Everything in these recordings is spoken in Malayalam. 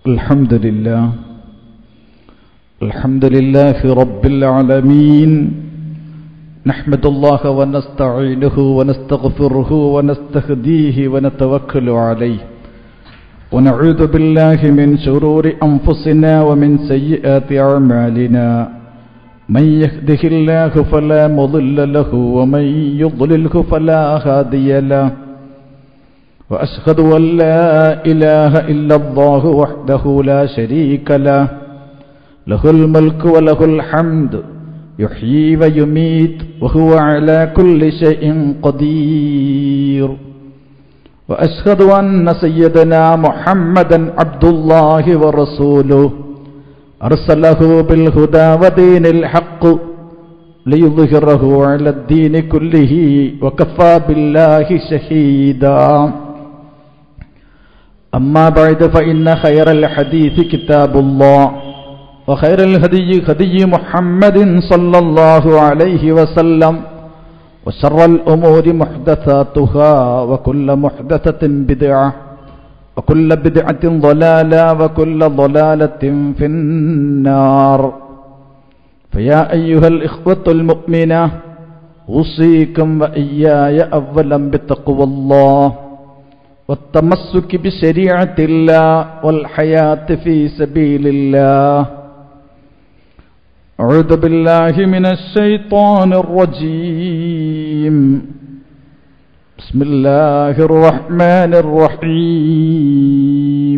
الحمد لله الحمد لله رب العالمين نحمد الله ونستعينه ونستغفره ونستهديه ونتوكل عليه ونعوذ بالله من شرور أنفسنا ومن سيئات أعمالنا من يهده الله فلا مضل له ومن يضلله فلا هادي له وأشهد أن لا إله إلا الله وحده لا شريك له له الملك وله الحمد يحيي ويميت وهو على كل شيء قدير وأشهد أن سيدنا محمدا عبد الله ورسوله أرسله بالهدى ودين الحق ليظهره على الدين كله وكفى بالله شهيدا أما بعد فإن خير الحديث كتاب الله وخير الهدي هدي محمد صلى الله عليه وسلم وشر الأمور محدثاتها وكل محدثة بدعة وكل بدعة ضلالة وكل ضلالة في النار فيا أيها الإخوة المؤمنة أوصيكم وإياي أولا بتقوى الله والتمسك بشريعة الله والحياة في سبيل الله أعوذ بالله من الشيطان الرجيم بسم الله الرحمن الرحيم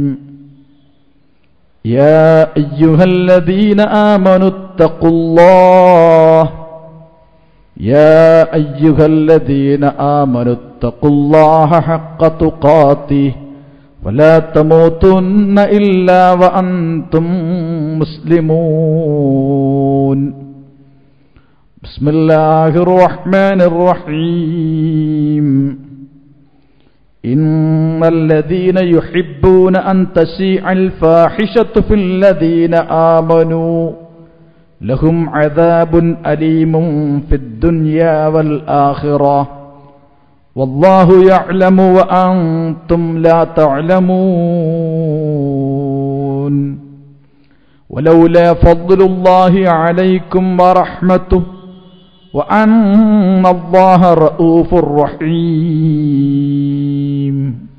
يا أيها الذين آمنوا اتقوا الله يا أيها الذين آمنوا اتقوا الله حق تقاته ولا تموتن إلا وأنتم مسلمون بسم الله الرحمن الرحيم إن الذين يحبون أن تشيع الفاحشة في الذين آمنوا لهم عذاب أليم في الدنيا والآخرة والله يعلم وأنتم لا تعلمون ولولا فضل الله عليكم ورحمته وأن الله رؤوف رحيم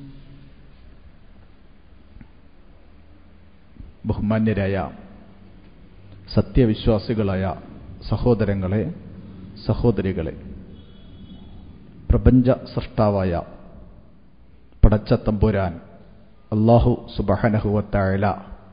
ബഹുമാന്യരായ സത്യവിശ്വാസികളായ സഹോദരങ്ങളെ സഹോദരികളെ പ്രപഞ്ച സൃഷ്ടാവായ പടച്ച തമ്പുരാൻ അള്ളാഹു സുബഹനഹുവത്തായ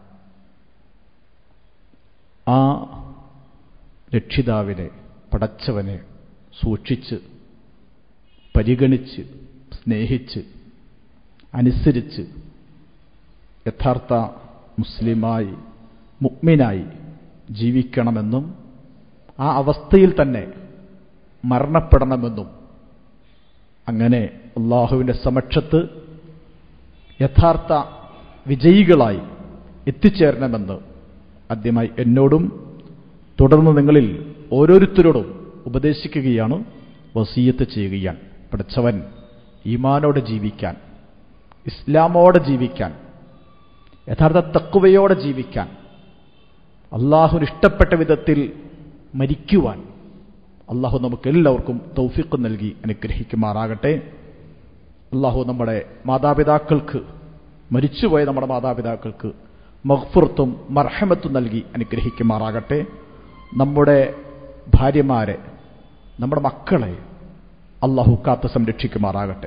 ആ രക്ഷിതാവിനെ പടച്ചവനെ സൂക്ഷിച്ച് പരിഗണിച്ച് സ്നേഹിച്ച് അനുസരിച്ച് യഥാർത്ഥ മുസ്ലിമായി മുഗ്മിനായി ജീവിക്കണമെന്നും ആ അവസ്ഥയിൽ തന്നെ മരണപ്പെടണമെന്നും അങ്ങനെ അള്ളാഹുവിൻ്റെ സമക്ഷത്ത് യഥാർത്ഥ വിജയികളായി എത്തിച്ചേരണമെന്ന് ആദ്യമായി എന്നോടും തുടർന്ന് നിങ്ങളിൽ ഓരോരുത്തരോടും ഉപദേശിക്കുകയാണ് വസീയത്ത് ചെയ്യുകയാണ് പഠിച്ചവൻ ഈമാനോടെ ജീവിക്കാൻ ഇസ്ലാമോടെ ജീവിക്കാൻ യഥാർത്ഥ തക്കുവയോടെ ജീവിക്കാൻ അള്ളാഹുവിന് ഇഷ്ടപ്പെട്ട വിധത്തിൽ മരിക്കുവാൻ അള്ളാഹു നമുക്ക് എല്ലാവർക്കും തൗഫിക്ക് നൽകി അനുഗ്രഹിക്കുമാറാകട്ടെ അള്ളാഹു നമ്മുടെ മാതാപിതാക്കൾക്ക് മരിച്ചുപോയ നമ്മുടെ മാതാപിതാക്കൾക്ക് മഹ്ഫുറത്തും മർഹമത്തും നൽകി അനുഗ്രഹിക്കുമാറാകട്ടെ നമ്മുടെ ഭാര്യമാരെ നമ്മുടെ മക്കളെ അള്ളാഹു കാത്ത് സംരക്ഷിക്കുമാറാകട്ടെ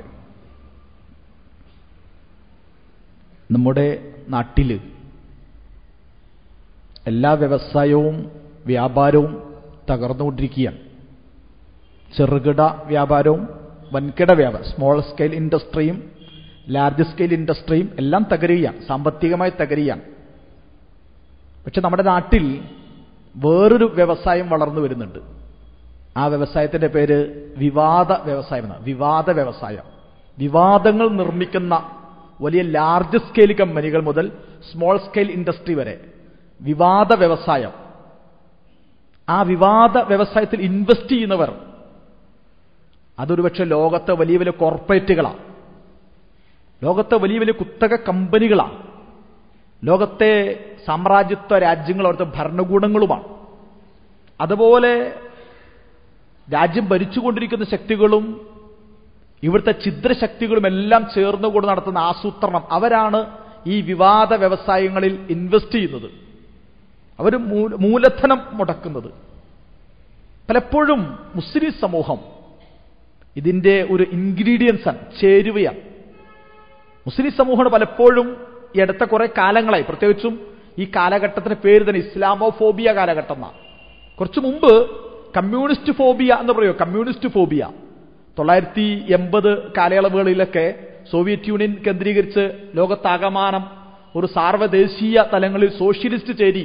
നമ്മുടെ നാട്ടിൽ എല്ലാ വ്യവസായവും വ്യാപാരവും തകർന്നുകൊണ്ടിരിക്കുകയാണ് ചെറുകിട വ്യാപാരവും വൻകിട വ്യാപാരം സ്മോൾ സ്കെയിൽ ഇൻഡസ്ട്രിയും ലാർജ് സ്കെയിൽ ഇൻഡസ്ട്രിയും എല്ലാം തകരുകയാണ് സാമ്പത്തികമായി തകരുകയാണ് പക്ഷെ നമ്മുടെ നാട്ടിൽ വേറൊരു വ്യവസായം വളർന്നു വരുന്നുണ്ട് ആ വ്യവസായത്തിന്റെ പേര് വിവാദ വ്യവസായം എന്നാണ് വിവാദ വ്യവസായം വിവാദങ്ങൾ നിർമ്മിക്കുന്ന വലിയ ലാർജ് സ്കെയിൽ കമ്പനികൾ മുതൽ സ്മോൾ സ്കെയിൽ ഇൻഡസ്ട്രി വരെ വിവാദ വ്യവസായം ആ വിവാദ വ്യവസായത്തിൽ ഇൻവെസ്റ്റ് ചെയ്യുന്നവർ അതൊരു പക്ഷെ ലോകത്തെ വലിയ വലിയ കോർപ്പറേറ്റുകളാണ് ലോകത്തെ വലിയ വലിയ കുത്തക കമ്പനികളാണ് ലോകത്തെ സാമ്രാജ്യത്വ രാജ്യങ്ങൾ അവിടുത്തെ ഭരണകൂടങ്ങളുമാണ് അതുപോലെ രാജ്യം ഭരിച്ചുകൊണ്ടിരിക്കുന്ന ശക്തികളും ഇവിടുത്തെ ഛിദ്രശക്തികളും എല്ലാം ചേർന്നുകൊണ്ട് നടത്തുന്ന ആസൂത്രണം അവരാണ് ഈ വിവാദ വ്യവസായങ്ങളിൽ ഇൻവെസ്റ്റ് ചെയ്യുന്നത് അവർ മൂലധനം മുടക്കുന്നത് പലപ്പോഴും മുസ്ലിം സമൂഹം ഇതിന്റെ ഒരു ഇൻഗ്രീഡിയൻസ് ആണ് ചേരുവയാണ് മുസ്ലിം സമൂഹം പലപ്പോഴും ഈ അടുത്ത കുറെ കാലങ്ങളായി പ്രത്യേകിച്ചും ഈ കാലഘട്ടത്തിന്റെ പേര് തന്നെ ഇസ്ലാമോഫോബിയ കാലഘട്ടം എന്നാണ് കുറച്ചു മുമ്പ് കമ്മ്യൂണിസ്റ്റ് ഫോബിയ എന്ന് പറയുമോ കമ്മ്യൂണിസ്റ്റ് ഫോബിയ തൊള്ളായിരത്തി എൺപത് കാലയളവുകളിലൊക്കെ സോവിയറ്റ് യൂണിയൻ കേന്ദ്രീകരിച്ച് ലോകത്താകമാനം ഒരു സാർവദേശീയ തലങ്ങളിൽ സോഷ്യലിസ്റ്റ് ചേരി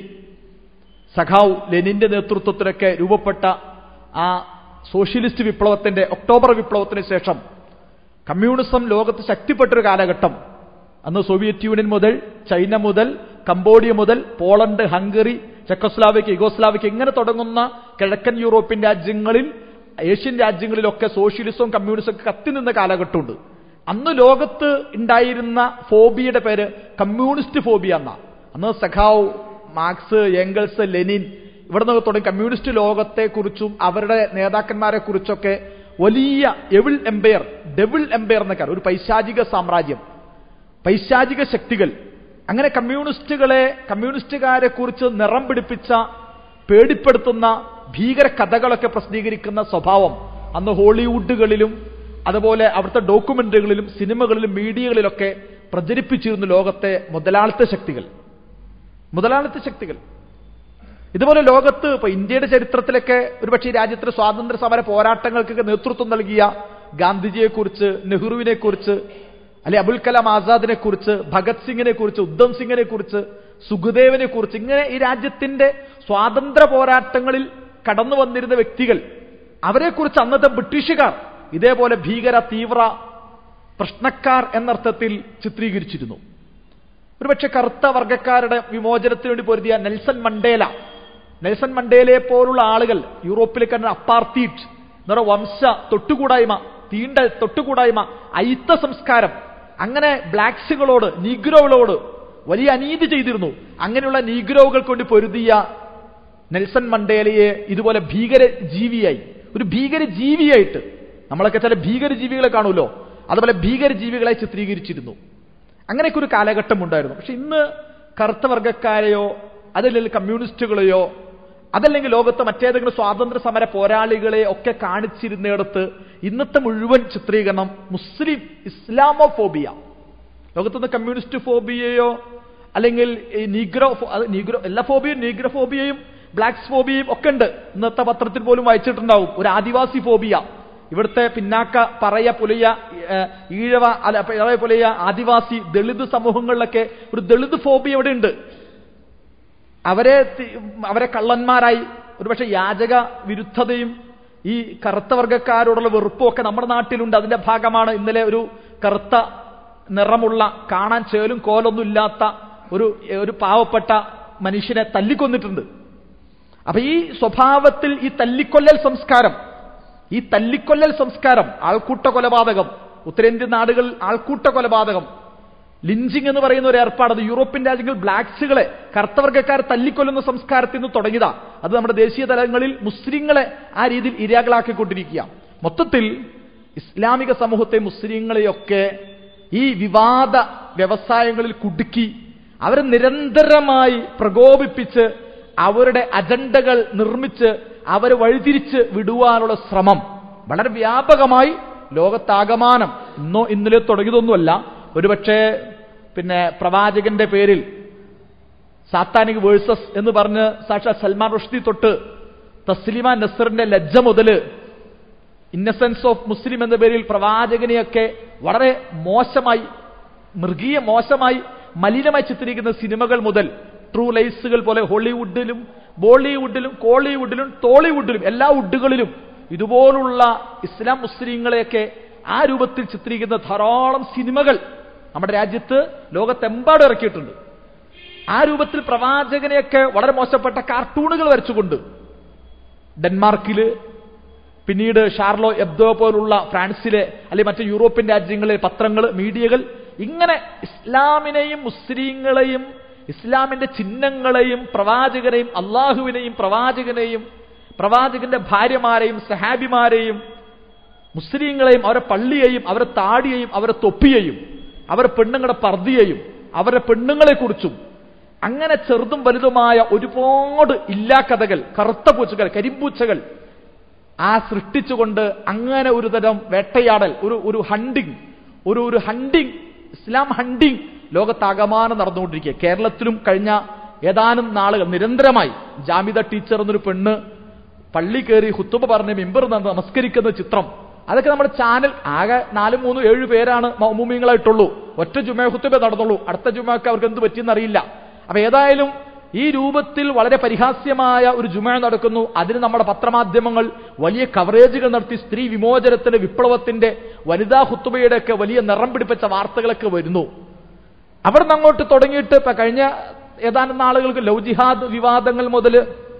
സഖാവ് ലെനിന്റെ നേതൃത്വത്തിലൊക്കെ രൂപപ്പെട്ട ആ സോഷ്യലിസ്റ്റ് വിപ്ലവത്തിന്റെ ഒക്ടോബർ വിപ്ലവത്തിന് ശേഷം കമ്മ്യൂണിസം ലോകത്ത് ശക്തിപ്പെട്ടൊരു കാലഘട്ടം അന്ന് സോവിയറ്റ് യൂണിയൻ മുതൽ ചൈന മുതൽ കംബോഡിയ മുതൽ പോളണ്ട് ഹംഗറി ചെക്കോസ്ലാവിക് യുഗോസ്ലാവിക് ഇങ്ങനെ തുടങ്ങുന്ന കിഴക്കൻ യൂറോപ്യൻ രാജ്യങ്ങളിൽ ഏഷ്യൻ രാജ്യങ്ങളിലൊക്കെ സോഷ്യലിസവും കമ്മ്യൂണിസവും ഒക്കെ കത്തിനിന്ന കാലഘട്ടമുണ്ട് അന്ന് ലോകത്ത് ഉണ്ടായിരുന്ന ഫോബിയുടെ പേര് കമ്മ്യൂണിസ്റ്റ് ഫോബിയ എന്നാ അന്ന് സഖാവ് മാർക്സ് എംഗൽസ് ലെനിൻ ഇവിടെ നിന്ന് തുടങ്ങി കമ്മ്യൂണിസ്റ്റ് ലോകത്തെക്കുറിച്ചും അവരുടെ നേതാക്കന്മാരെ കുറിച്ചൊക്കെ വലിയ എവിൾ എംപയർ ഡെവിൾ എംപയർ എന്നൊക്കെ ഒരു പൈശാചിക സാമ്രാജ്യം പൈശാചിക ശക്തികൾ അങ്ങനെ കമ്മ്യൂണിസ്റ്റുകളെ കമ്മ്യൂണിസ്റ്റുകാരെ കുറിച്ച് നിറം പിടിപ്പിച്ച പേടിപ്പെടുത്തുന്ന ഭീകര കഥകളൊക്കെ പ്രസിദ്ധീകരിക്കുന്ന സ്വഭാവം അന്ന് ഹോളിവുഡുകളിലും അതുപോലെ അവിടുത്തെ ഡോക്യുമെന്ററികളിലും സിനിമകളിലും മീഡിയകളിലൊക്കെ പ്രചരിപ്പിച്ചിരുന്നു ലോകത്തെ മുതലാളിത്ത ശക്തികൾ മുതലാളിത്ത ശക്തികൾ ഇതുപോലെ ലോകത്ത് ഇപ്പൊ ഇന്ത്യയുടെ ചരിത്രത്തിലൊക്കെ ഒരുപക്ഷെ ഈ രാജ്യത്തിന്റെ സ്വാതന്ത്ര്യ സമര പോരാട്ടങ്ങൾക്കൊക്കെ നേതൃത്വം നൽകിയ ഗാന്ധിജിയെക്കുറിച്ച് നെഹ്റുവിനെ കുറിച്ച് അല്ലെ അബുൽ കലാം ആസാദിനെ കുറിച്ച് ഭഗത് സിംഗിനെ കുറിച്ച് ഉദ്ധം സിംഗിനെ കുറിച്ച് സുഖദേവനെ കുറിച്ച് ഇങ്ങനെ ഈ രാജ്യത്തിന്റെ സ്വാതന്ത്ര്യ പോരാട്ടങ്ങളിൽ കടന്നു വന്നിരുന്ന വ്യക്തികൾ അവരെക്കുറിച്ച് അന്നത്തെ ബ്രിട്ടീഷുകാർ ഇതേപോലെ ഭീകര തീവ്ര പ്രശ്നക്കാർ എന്നർത്ഥത്തിൽ ചിത്രീകരിച്ചിരുന്നു ഒരുപക്ഷെ കറുത്ത വർഗക്കാരുടെ വിമോചനത്തിന് വേണ്ടി പൊരുതിയ നെൽസൺ മണ്ടേല നെൽസൺ മണ്ടേലയെ പോലുള്ള ആളുകൾ യൂറോപ്പിലേക്ക് തന്നെ അപ്പാർത്തീറ്റ് എന്നൊരു വംശ തൊട്ടുകൂടായ്മ തീണ്ടൽ തൊട്ടുകൂടായ്മ അയിത്ത സംസ്കാരം അങ്ങനെ ബ്ലാക്സുകളോട് നീഗ്രോകളോട് വലിയ അനീതി ചെയ്തിരുന്നു അങ്ങനെയുള്ള നീഗ്രോകൾക്ക് വേണ്ടി പൊരുതിയ നെൽസൺ മണ്ടേലയെ ഇതുപോലെ ഭീകര ജീവിയായി ഒരു ഭീകര ജീവിയായിട്ട് നമ്മളൊക്കെ ചില ഭീകര ജീവികളെ കാണുമല്ലോ അതുപോലെ ഭീകര ജീവികളെ ചിത്രീകരിച്ചിരുന്നു അങ്ങനെയൊക്കെ ഒരു കാലഘട്ടം ഉണ്ടായിരുന്നു പക്ഷെ ഇന്ന് കറുത്ത വർഗക്കാരെയോ അതല്ലെങ്കിൽ കമ്മ്യൂണിസ്റ്റുകളെയോ അതല്ലെങ്കിൽ ലോകത്ത് മറ്റേതെങ്കിലും സ്വാതന്ത്ര്യ സമര പോരാളികളെ ഒക്കെ കാണിച്ചിരുന്നിടത്ത് ഇന്നത്തെ മുഴുവൻ ചിത്രീകരണം മുസ്ലിം ഇസ്ലാമോഫോബിയ ലോകത്തുനിന്ന് കമ്മ്യൂണിസ്റ്റ് ഫോബിയയോ അല്ലെങ്കിൽ ഈ നീഗ്രോ അത് നീഗ്രോ എല്ലാ ഫോബിയും നീഗ്രോഫോബിയയും ബ്ലാക്ക് ഫോബിയയും ഒക്കെ ഉണ്ട് ഇന്നത്തെ പത്രത്തിൽ പോലും വായിച്ചിട്ടുണ്ടാവും ഒരു ആദിവാസി ഫോബിയ ഇവിടുത്തെ പിന്നാക്ക പറയ പുലയ ഈഴവ അല്ല പറയ പുലയ ആദിവാസി ദളിത് സമൂഹങ്ങളിലൊക്കെ ഒരു ദളിത് ഫോബിയ ഇവിടെ ഉണ്ട് അവരെ അവരെ കള്ളന്മാരായി ഒരുപക്ഷെ യാചക വിരുദ്ധതയും ഈ കറുത്ത വർഗക്കാരോടുള്ള വെറുപ്പും ഒക്കെ നമ്മുടെ നാട്ടിലുണ്ട് അതിന്റെ ഭാഗമാണ് ഇന്നലെ ഒരു കറുത്ത നിറമുള്ള കാണാൻ ചേലും കോലൊന്നും ഇല്ലാത്ത ഒരു ഒരു പാവപ്പെട്ട മനുഷ്യനെ തല്ലിക്കൊന്നിട്ടുണ്ട് അപ്പൊ ഈ സ്വഭാവത്തിൽ ഈ തല്ലിക്കൊല്ലൽ സംസ്കാരം ഈ തല്ലിക്കൊല്ലൽ സംസ്കാരം ആൾക്കൂട്ട കൊലപാതകം ഉത്തരേന്ത്യൻ നാടുകളിൽ ആൾക്കൂട്ട കൊലപാതകം ലിഞ്ചിങ് എന്ന് പറയുന്ന ഒരു ഏർപ്പാട് അത് യൂറോപ്യൻ രാജ്യങ്ങൾ ബ്ലാക്സുകളെ കറുത്തവർഗക്കാരെ തല്ലിക്കൊല്ലുന്ന സംസ്കാരത്തിൽ നിന്ന് തുടങ്ങിയതാ അത് നമ്മുടെ ദേശീയ തലങ്ങളിൽ മുസ്ലിങ്ങളെ ആ രീതിയിൽ ഇരകളാക്കിക്കൊണ്ടിരിക്കുക മൊത്തത്തിൽ ഇസ്ലാമിക സമൂഹത്തെ മുസ്ലിങ്ങളെയൊക്കെ ഈ വിവാദ വ്യവസായങ്ങളിൽ കുടുക്കി അവരെ നിരന്തരമായി പ്രകോപിപ്പിച്ച് അവരുടെ അജണ്ടകൾ നിർമ്മിച്ച് അവരെ വഴിതിരിച്ച് വിടുവാനുള്ള ശ്രമം വളരെ വ്യാപകമായി ലോകത്താകമാനം ഇന്നോ ഇന്നലെ തുടങ്ങിയതൊന്നുമല്ല ഒരുപക്ഷെ പിന്നെ പ്രവാചകന്റെ പേരിൽ സാത്താനിക് വേഴ്സസ് എന്ന് പറഞ്ഞ് സാക്ഷാ സൽമാൻ റുഷ്ദി തൊട്ട് തസ്ലിമ നസറിന്റെ ലജ്ജ മുതല് ഇന്നസെൻസ് ഓഫ് മുസ്ലിം എന്ന പേരിൽ പ്രവാചകനെയൊക്കെ വളരെ മോശമായി മൃഗീയ മോശമായി മലിനമായി ചിത്രീകരിക്കുന്ന സിനിമകൾ മുതൽ ട്രൂ ലൈസുകൾ പോലെ ഹോളിവുഡിലും ബോളിവുഡിലും കോളിവുഡിലും ടോളിവുഡിലും എല്ലാ വുഡുകളിലും ഇതുപോലുള്ള ഇസ്ലാം മുസ്ലിങ്ങളെയൊക്കെ ആ രൂപത്തിൽ ചിത്രീകരിക്കുന്ന ധാരാളം സിനിമകൾ നമ്മുടെ രാജ്യത്ത് ലോകത്തെമ്പാടും ഇറക്കിയിട്ടുണ്ട് ആ രൂപത്തിൽ പ്രവാചകനെയൊക്കെ വളരെ മോശപ്പെട്ട കാർട്ടൂണുകൾ വരച്ചുകൊണ്ട് ഡെൻമാർക്കില് പിന്നീട് ഷാർലോ എബ്ദോ പോലുള്ള ഫ്രാൻസിലെ അല്ലെങ്കിൽ മറ്റ് യൂറോപ്യൻ രാജ്യങ്ങളിലെ പത്രങ്ങൾ മീഡിയകൾ ഇങ്ങനെ ഇസ്ലാമിനെയും മുസ്ലിങ്ങളെയും ഇസ്ലാമിന്റെ ചിഹ്നങ്ങളെയും പ്രവാചകനെയും അള്ളാഹുവിനെയും പ്രവാചകനെയും പ്രവാചകന്റെ ഭാര്യമാരെയും സഹാബിമാരെയും മുസ്ലിങ്ങളെയും അവരെ പള്ളിയെയും അവരെ താടിയെയും അവരെ തൊപ്പിയെയും അവരെ പെണ്ണുങ്ങളുടെ പർദ്ദിയെയും അവരുടെ പെണ്ണുങ്ങളെക്കുറിച്ചും അങ്ങനെ ചെറുതും വലുതുമായ ഒരുപാട് ഇല്ലാ കഥകൾ കറുത്ത പൂച്ചകൾ കരിമ്പൂച്ചകൾ ആ സൃഷ്ടിച്ചുകൊണ്ട് അങ്ങനെ ഒരു തരം വേട്ടയാടൽ ഒരു ഒരു ഹണ്ടിങ് ഒരു ഒരു ഹണ്ടിങ് ഇസ്ലാം ഹണ്ടിങ് ലോകത്താകമാനം നടന്നുകൊണ്ടിരിക്കുക കേരളത്തിലും കഴിഞ്ഞ ഏതാനും നാളുകൾ നിരന്തരമായി ജാമിദ ടീച്ചർ എന്നൊരു പെണ്ണ് പള്ളി കയറി ഹുത്തുബ പറഞ്ഞ് മിമ്പർ നിന്ന് നമസ്കരിക്കുന്ന ചിത്രം അതൊക്കെ നമ്മുടെ ചാനൽ ആകെ നാലും മൂന്നും ഏഴ് പേരാണ് മൗമൂമിയങ്ങളായിട്ടുള്ളൂ ഒറ്റ ജുമ ഹുത്തുബ നടന്നുള്ളൂ അടുത്ത ജുമയൊക്കെ അവർക്ക് എന്ത് പറ്റിയെന്നറിയില്ല അപ്പൊ ഏതായാലും ഈ രൂപത്തിൽ വളരെ പരിഹാസ്യമായ ഒരു ജുമ നടക്കുന്നു അതിന് നമ്മുടെ പത്രമാധ്യമങ്ങൾ വലിയ കവറേജുകൾ നടത്തി സ്ത്രീ വിമോചനത്തിന്റെ വിപ്ലവത്തിന്റെ വനിതാ ഹുത്തുബയുടെ ഒക്കെ വലിയ നിറം പിടിപ്പിച്ച വാർത്തകളൊക്കെ വരുന്നു അവിടെ നിന്ന് അങ്ങോട്ട് തുടങ്ങിയിട്ട് ഇപ്പൊ കഴിഞ്ഞ ഏതാനും നാളുകൾക്ക് ലവ് ജിഹാദ് വിവാദങ്ങൾ മുതൽ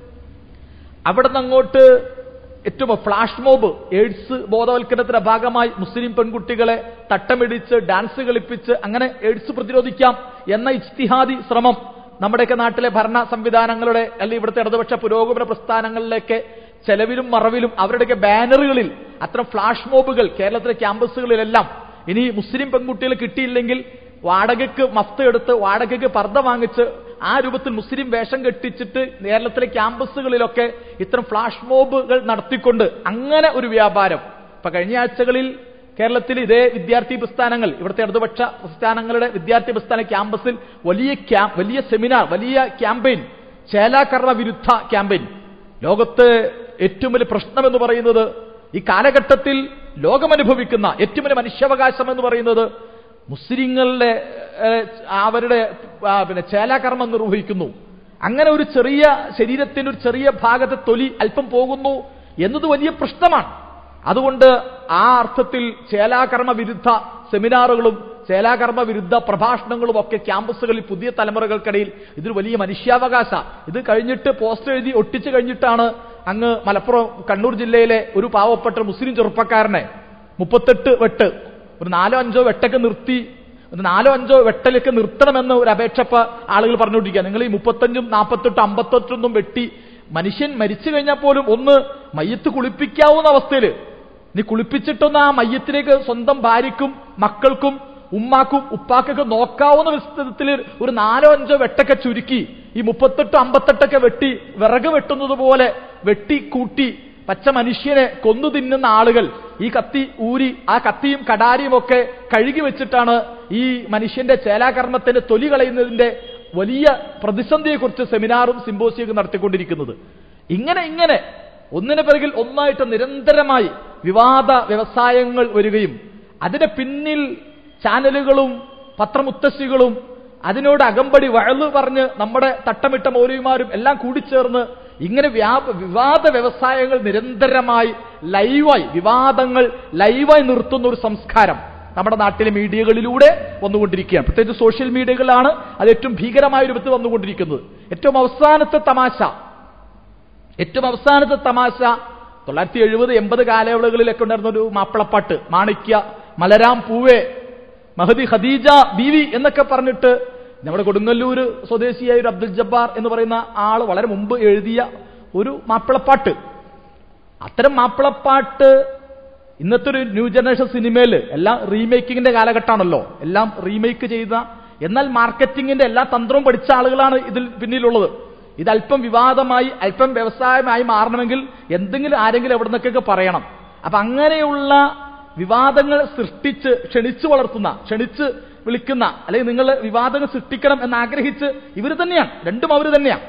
അവിടെ നിന്ന് അങ്ങോട്ട് ഏറ്റവും ഫ്ലാഷ് മോബ് എയ്ഡ്സ് ബോധവൽക്കരണത്തിന്റെ ഭാഗമായി മുസ്ലിം പെൺകുട്ടികളെ തട്ടമിടിച്ച് ഡാൻസ് കളിപ്പിച്ച് അങ്ങനെ എയ്ഡ്സ് പ്രതിരോധിക്കാം എന്ന ഇജ്തിഹാദി ശ്രമം നമ്മുടെയൊക്കെ നാട്ടിലെ ഭരണ സംവിധാനങ്ങളുടെ അല്ലെങ്കിൽ ഇവിടുത്തെ ഇടതുപക്ഷ പുരോഗമന പ്രസ്ഥാനങ്ങളിലേക്ക് ചെലവിലും മറവിലും അവരുടെയൊക്കെ ബാനറുകളിൽ അത്തരം ഫ്ലാഷ് മോബുകൾ കേരളത്തിലെ ക്യാമ്പസുകളിലെല്ലാം ഇനി മുസ്ലിം പെൺകുട്ടികൾ കിട്ടിയില്ലെങ്കിൽ വാടകയ്ക്ക് മഫ്ത എടുത്ത് വാടകയ്ക്ക് പർദ്ദ വാങ്ങിച്ച് ആ രൂപത്തിൽ മുസ്ലിം വേഷം കെട്ടിച്ചിട്ട് കേരളത്തിലെ ക്യാമ്പസുകളിലൊക്കെ ഇത്തരം ഫ്ലാഷ് മോബുകൾ നടത്തിക്കൊണ്ട് അങ്ങനെ ഒരു വ്യാപാരം ഇപ്പൊ കഴിഞ്ഞ ആഴ്ചകളിൽ കേരളത്തിൽ ഇതേ വിദ്യാർത്ഥി പ്രസ്ഥാനങ്ങൾ ഇവിടുത്തെ ഇടതുപക്ഷ പ്രസ്ഥാനങ്ങളുടെ വിദ്യാർത്ഥി പ്രസ്ഥാന ക്യാമ്പസിൽ വലിയ ക്യാ വലിയ സെമിനാർ വലിയ ക്യാമ്പയിൻ ചേലാകർണ വിരുദ്ധ ക്യാമ്പയിൻ ലോകത്ത് ഏറ്റവും വലിയ പ്രശ്നം എന്ന് പറയുന്നത് ഈ കാലഘട്ടത്തിൽ ലോകമനുഭവിക്കുന്ന ഏറ്റവും വലിയ മനുഷ്യാവകാശം എന്ന് പറയുന്നത് മുസ്ലിങ്ങളുടെ ഏഹ്, അവരുടെ ആ, പിന്നെ ചേലാകർമ്മം നിർവഹിക്കുന്നു അങ്ങനെ ഒരു ചെറിയ ശരീരത്തിന്റെ ഒരു ചെറിയ ഭാഗത്തെ തൊലി അല്പം പോകുന്നു എന്നത് വലിയ പ്രശ്നമാണ് അതുകൊണ്ട് ആ അർത്ഥത്തിൽ ചേലാകർമ്മ വിരുദ്ധ സെമിനാറുകളും ചേലാകർമ്മ വിരുദ്ധ പ്രഭാഷണങ്ങളും ഒക്കെ ക്യാമ്പസുകളിൽ പുതിയ തലമുറകൾക്കിടയിൽ ഇതൊരു വലിയ മനുഷ്യാവകാശ ഇത് കഴിഞ്ഞിട്ട് പോസ്റ്റ് എഴുതി ഒട്ടിച്ചു കഴിഞ്ഞിട്ടാണ് അങ്ങ് മലപ്പുറം കണ്ണൂർ ജില്ലയിലെ ഒരു പാവപ്പെട്ട മുസ്ലിം ചെറുപ്പക്കാരനെ മുപ്പത്തെട്ട് വെട്ട് ഒരു നാലോ അഞ്ചോ വെട്ടൊക്കെ നിർത്തി ഒരു നാലോ അഞ്ചോ വെട്ടലൊക്കെ നിർത്തണമെന്ന് ഒരു അപേക്ഷപ്പ ആളുകൾ പറഞ്ഞുകൊണ്ടിരിക്കുക നിങ്ങൾ ഈ മുപ്പത്തഞ്ചും നാൽപ്പത്തെട്ടും അമ്പത്തെട്ടൊന്നും വെട്ടി മനുഷ്യൻ മരിച്ചു കഴിഞ്ഞാൽ പോലും ഒന്ന് മയ്യത്ത് കുളിപ്പിക്കാവുന്ന അവസ്ഥയിൽ നീ കുളിപ്പിച്ചിട്ടൊന്ന് ആ മയ്യത്തിലേക്ക് സ്വന്തം ഭാര്യയ്ക്കും മക്കൾക്കും ഉമ്മാക്കും ഉപ്പാക്കൊക്കെ നോക്കാവുന്ന വിധത്തിൽ ഒരു നാലോ അഞ്ചോ വെട്ടൊക്കെ ചുരുക്കി ഈ മുപ്പത്തെട്ട് അമ്പത്തെട്ടൊക്കെ വെട്ടി വിറക് വെട്ടുന്നത് പോലെ വെട്ടി കൂട്ടി പച്ച മനുഷ്യനെ കൊന്നു തിന്നുന്ന ആളുകൾ ഈ കത്തി ഊരി ആ കത്തിയും കടാരിയും ഒക്കെ കഴുകി വെച്ചിട്ടാണ് ഈ മനുഷ്യന്റെ ചേലാകർമ്മത്തിന്റെ തൊലി കളയുന്നതിന്റെ വലിയ പ്രതിസന്ധിയെക്കുറിച്ച് സെമിനാറും സിമ്പോസിയൊക്കെ നടത്തിക്കൊണ്ടിരിക്കുന്നത് ഇങ്ങനെ ഇങ്ങനെ ഒന്നിന് പിറകിൽ ഒന്നായിട്ട് നിരന്തരമായി വിവാദ വ്യവസായങ്ങൾ വരികയും അതിന്റെ പിന്നിൽ ചാനലുകളും പത്രമുത്തശ്ശികളും അതിനോട് അകമ്പടി വഴല് പറഞ്ഞ് നമ്മുടെ തട്ടമിട്ട മൗലവിമാരും എല്ലാം കൂടിച്ചേർന്ന് ഇങ്ങനെ വ്യാപ വിവാദ വ്യവസായങ്ങൾ നിരന്തരമായി ലൈവായി വിവാദങ്ങൾ ലൈവായി നിർത്തുന്ന ഒരു സംസ്കാരം നമ്മുടെ നാട്ടിലെ മീഡിയകളിലൂടെ വന്നുകൊണ്ടിരിക്കുകയാണ് പ്രത്യേകിച്ച് സോഷ്യൽ മീഡിയകളാണ് അത് ഏറ്റവും ഭീകരമായ രൂപത്തിൽ വന്നുകൊണ്ടിരിക്കുന്നത് ഏറ്റവും അവസാനത്തെ തമാശ ഏറ്റവും അവസാനത്തെ തമാശ തൊള്ളായിരത്തി എഴുപത് എൺപത് കാലയളവുകളിലൊക്കെ ഉണ്ടായിരുന്ന ഒരു മാപ്പിളപ്പാട്ട് മാണിക്യ മലരാം പൂവേ മഹദി ഖദീജ ബീവി എന്നൊക്കെ പറഞ്ഞിട്ട് നമ്മുടെ കൊടുങ്ങല്ലൂര് സ്വദേശിയായ ഒരു അബ്ദുൽ ജബ്ബാർ എന്ന് പറയുന്ന ആൾ വളരെ മുമ്പ് എഴുതിയ ഒരു മാപ്പിളപ്പാട്ട് അത്തരം മാപ്പിളപ്പാട്ട് ഇന്നത്തെ ഒരു ന്യൂ ജനറേഷൻ സിനിമയിൽ എല്ലാം റീമേക്കിങ്ങിന്റെ കാലഘട്ടമാണല്ലോ എല്ലാം റീമേക്ക് ചെയ്ത എന്നാൽ മാർക്കറ്റിങ്ങിന്റെ എല്ലാ തന്ത്രവും പഠിച്ച ആളുകളാണ് ഇതിൽ പിന്നിലുള്ളത് ഇത് അല്പം വിവാദമായി അല്പം വ്യവസായമായി മാറണമെങ്കിൽ എന്തെങ്കിലും ആരെങ്കിലും എവിടെ നിന്നൊക്കെ പറയണം അപ്പൊ അങ്ങനെയുള്ള വിവാദങ്ങൾ സൃഷ്ടിച്ച് ക്ഷണിച്ചു വളർത്തുന്ന ക്ഷണിച്ച് വിളിക്കുന്ന അല്ലെങ്കിൽ നിങ്ങൾ വിവാദങ്ങൾ സൃഷ്ടിക്കണം എന്ന് ആഗ്രഹിച്ച് ഇവർ തന്നെയാണ് രണ്ടും അവർ തന്നെയാണ്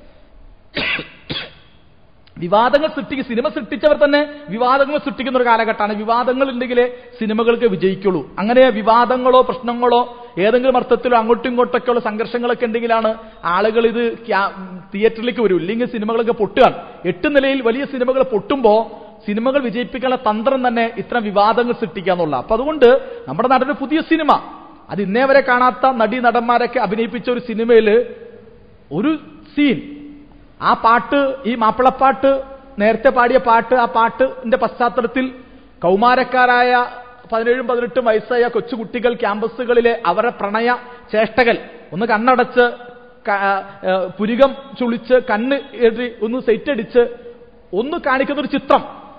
വിവാദങ്ങൾ സൃഷ്ടിക്കും സിനിമ സൃഷ്ടിച്ചവർ തന്നെ വിവാദങ്ങൾ സൃഷ്ടിക്കുന്ന ഒരു കാലഘട്ടമാണ് വിവാദങ്ങൾ ഉണ്ടെങ്കിലേ സിനിമകൾക്ക് വിജയിക്കുള്ളൂ അങ്ങനെ വിവാദങ്ങളോ പ്രശ്നങ്ങളോ ഏതെങ്കിലും അർത്ഥത്തിലോ അങ്ങോട്ടും ഇങ്ങോട്ടൊക്കെയുള്ള സംഘർഷങ്ങളൊക്കെ ഉണ്ടെങ്കിലാണ് ആളുകൾ ഇത് ക്യാ- തിയേറ്ററിലേക്ക് വരും ഇല്ലെങ്കിൽ സിനിമകളൊക്കെ പൊട്ടുകയാണ് എട്ട് നിലയിൽ വലിയ സിനിമകൾ പൊട്ടുമ്പോൾ സിനിമകൾ വിജയിപ്പിക്കാനുള്ള തന്ത്രം തന്നെ ഇത്തരം വിവാദങ്ങൾ സൃഷ്ടിക്കുക എന്നുള്ള അപ്പൊ അതുകൊണ്ട് നമ്മുടെ നാട്ടിലെ പുതിയ സിനിമ അത് ഇന്നേ വരെ കാണാത്ത നടി നടന്മാരൊക്കെ അഭിനയിപ്പിച്ച ഒരു സിനിമയിൽ ഒരു സീൻ ആ പാട്ട് ഈ മാപ്പിളപ്പാട്ട് നേരത്തെ പാടിയ പാട്ട് ആ പാട്ടിന്റെ പശ്ചാത്തലത്തിൽ കൗമാരക്കാരായ പതിനേഴും പതിനെട്ടും വയസ്സായ കൊച്ചുകുട്ടികൾ ക്യാമ്പസുകളിലെ അവരുടെ പ്രണയ ചേഷ്ടകൾ ഒന്ന് കണ്ണടച്ച് ക- ആ, പുരികം ചുളിച്ച് കണ്ണ് എഴുതി ഒന്ന് സെറ്റ് അടിച്ച് ഒന്ന് കാണിക്കുന്ന ഒരു ചിത്രം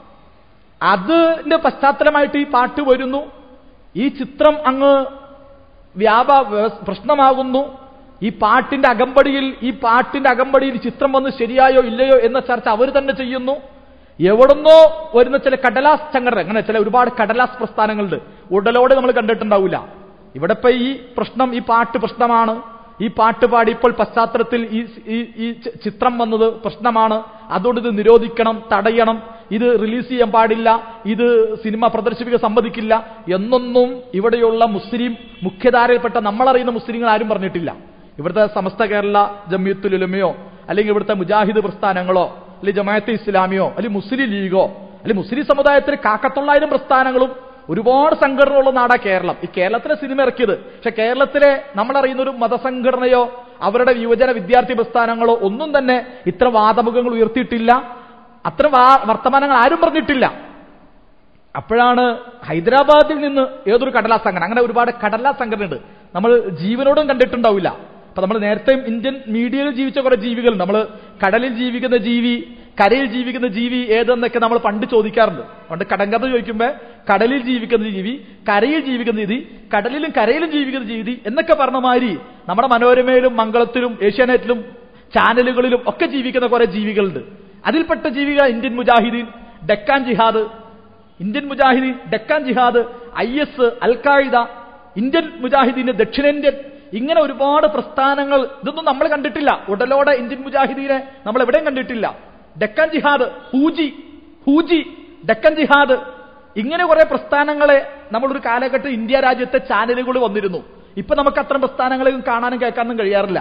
അതിന്റെ പശ്ചാത്തലമായിട്ട് ഈ പാട്ട് വരുന്നു ഈ ചിത്രം അങ്ങ് വ്യാപ വ്യവ- പ്രശ്നമാകുന്നു ഈ പാട്ടിന്റെ അകമ്പടിയിൽ ഈ പാട്ടിന്റെ അകമ്പടിയിൽ ചിത്രം വന്ന് ശരിയായോ ഇല്ലയോ എന്ന ചർച്ച അവർ തന്നെ ചെയ്യുന്നു എവിടുന്നോ വരുന്ന ചില കടലാസ് സംഘടന അങ്ങനെ ചില ഒരുപാട് കടലാസ് പ്രസ്ഥാനങ്ങളുണ്ട് ഉടലോടെ നമ്മൾ കണ്ടിട്ടുണ്ടാവില്ല ഇവിടെ ഇപ്പൊ ഈ പ്രശ്നം ഈ പാട്ട് പ്രശ്നമാണ് ഈ പാട്ട് പാടി ഇപ്പോൾ പശ്ചാത്തലത്തിൽ ഈ ഈ ഈ ചി- ചിത്രം വന്നത് പ്രശ്നമാണ് അതുകൊണ്ട് ഇത് നിരോധിക്കണം തടയണം ഇത് റിലീസ് ചെയ്യാൻ പാടില്ല ഇത് സിനിമ പ്രദർശിപ്പിക്കാൻ സമ്മതിക്കില്ല എന്നൊന്നും ഇവിടെയുള്ള മുസ്ലിം മുഖ്യധാരയിൽപ്പെട്ട നമ്മളറിയുന്ന മുസ്ലിങ്ങൾ ആരും പറഞ്ഞിട്ടില്ല ഇവിടുത്തെ സമസ്ത കേരള ജമ്യത്തുലുലമയോ അല്ലെങ്കിൽ ഇവിടുത്തെ മുജാഹിദ് പ്രസ്ഥാനങ്ങളോ അല്ലെങ്കിൽ ജമാഅത്തെ ഇസ്ലാമിയോ അല്ലെങ്കിൽ മുസ്ലിം ലീഗോ അല്ലെങ്കിൽ മുസ്ലിം സമുദായത്തിൽ കാക്കത്തൊള്ളായിരം പ്രസ്ഥാനങ്ങളും ഒരുപാട് സംഘടനകളുള്ള നാടാ കേരളം ഈ കേരളത്തിലെ സിനിമ ഇറക്കിയത് പക്ഷെ കേരളത്തിലെ നമ്മളറിയുന്ന ഒരു മതസംഘടനയോ അവരുടെ യുവജന വിദ്യാർത്ഥി പ്രസ്ഥാനങ്ങളോ ഒന്നും തന്നെ ഇത്ര വാദമുഖങ്ങൾ ഉയർത്തിയിട്ടില്ല അത്ര വാ- വർത്തമാനങ്ങൾ ആരും പറഞ്ഞിട്ടില്ല അപ്പോഴാണ് ഹൈദരാബാദിൽ നിന്ന് ഏതൊരു കടലാ സംഘടന അങ്ങനെ ഒരുപാട് കടലാ സംഘടന ഉണ്ട് നമ്മൾ ജീവനോടും കണ്ടിട്ടുണ്ടാവില്ല അപ്പൊ നമ്മൾ നേരത്തെ ഇന്ത്യൻ മീഡിയയിൽ ജീവിച്ച കുറെ ജീവികളുണ്ട് നമ്മൾ കടലിൽ ജീവിക്കുന്ന ജീവി കരയിൽ ജീവിക്കുന്ന ജീവി ഏതെന്നൊക്കെ നമ്മൾ പണ്ട് ചോദിക്കാറുണ്ട് പണ്ട് കടങ്കഥ ചോദിക്കുമ്പോൾ കടലിൽ ജീവിക്കുന്ന ജീവി കരയിൽ ജീവിക്കുന്ന ജീവി കടലിലും കരയിലും ജീവിക്കുന്ന ജീവി എന്നൊക്കെ പറഞ്ഞ മാതിരി നമ്മുടെ മനോരമയിലും മംഗളത്തിലും ഏഷ്യാനെറ്റിലും ചാനലുകളിലും ഒക്കെ ജീവിക്കുന്ന കുറെ ജീവികളുണ്ട് അതിൽപ്പെട്ട ജീവികൾ Indian Mujahideen Deccan Jihad Indian Mujahideen Deccan Jihad I S Al Qaeda Indian മുജാഹിദീന്റെ ദക്ഷിണേന്ത്യൻ ഇങ്ങനെ ഒരുപാട് പ്രസ്ഥാനങ്ങൾ ഇതൊന്നും നമ്മൾ കണ്ടിട്ടില്ല ഉടലോടെ ഇന്ത്യൻ മുജാഹിദീനെ നമ്മൾ എവിടെയും കണ്ടിട്ടില്ല ഡെക്കാൻ ജിഹാദ് ഹൂജി ഹൂജി ഡെക്കൻ ജിഹാദ് ഇങ്ങനെ കുറെ പ്രസ്ഥാനങ്ങളെ നമ്മളൊരു കാലഘട്ടം ഇന്ത്യ രാജ്യത്തെ ചാനലുകൾ വന്നിരുന്നു ഇപ്പൊ നമുക്ക് അത്തരം പ്രസ്ഥാനങ്ങളെയും കാണാനും കേൾക്കാനും കഴിയാറില്ല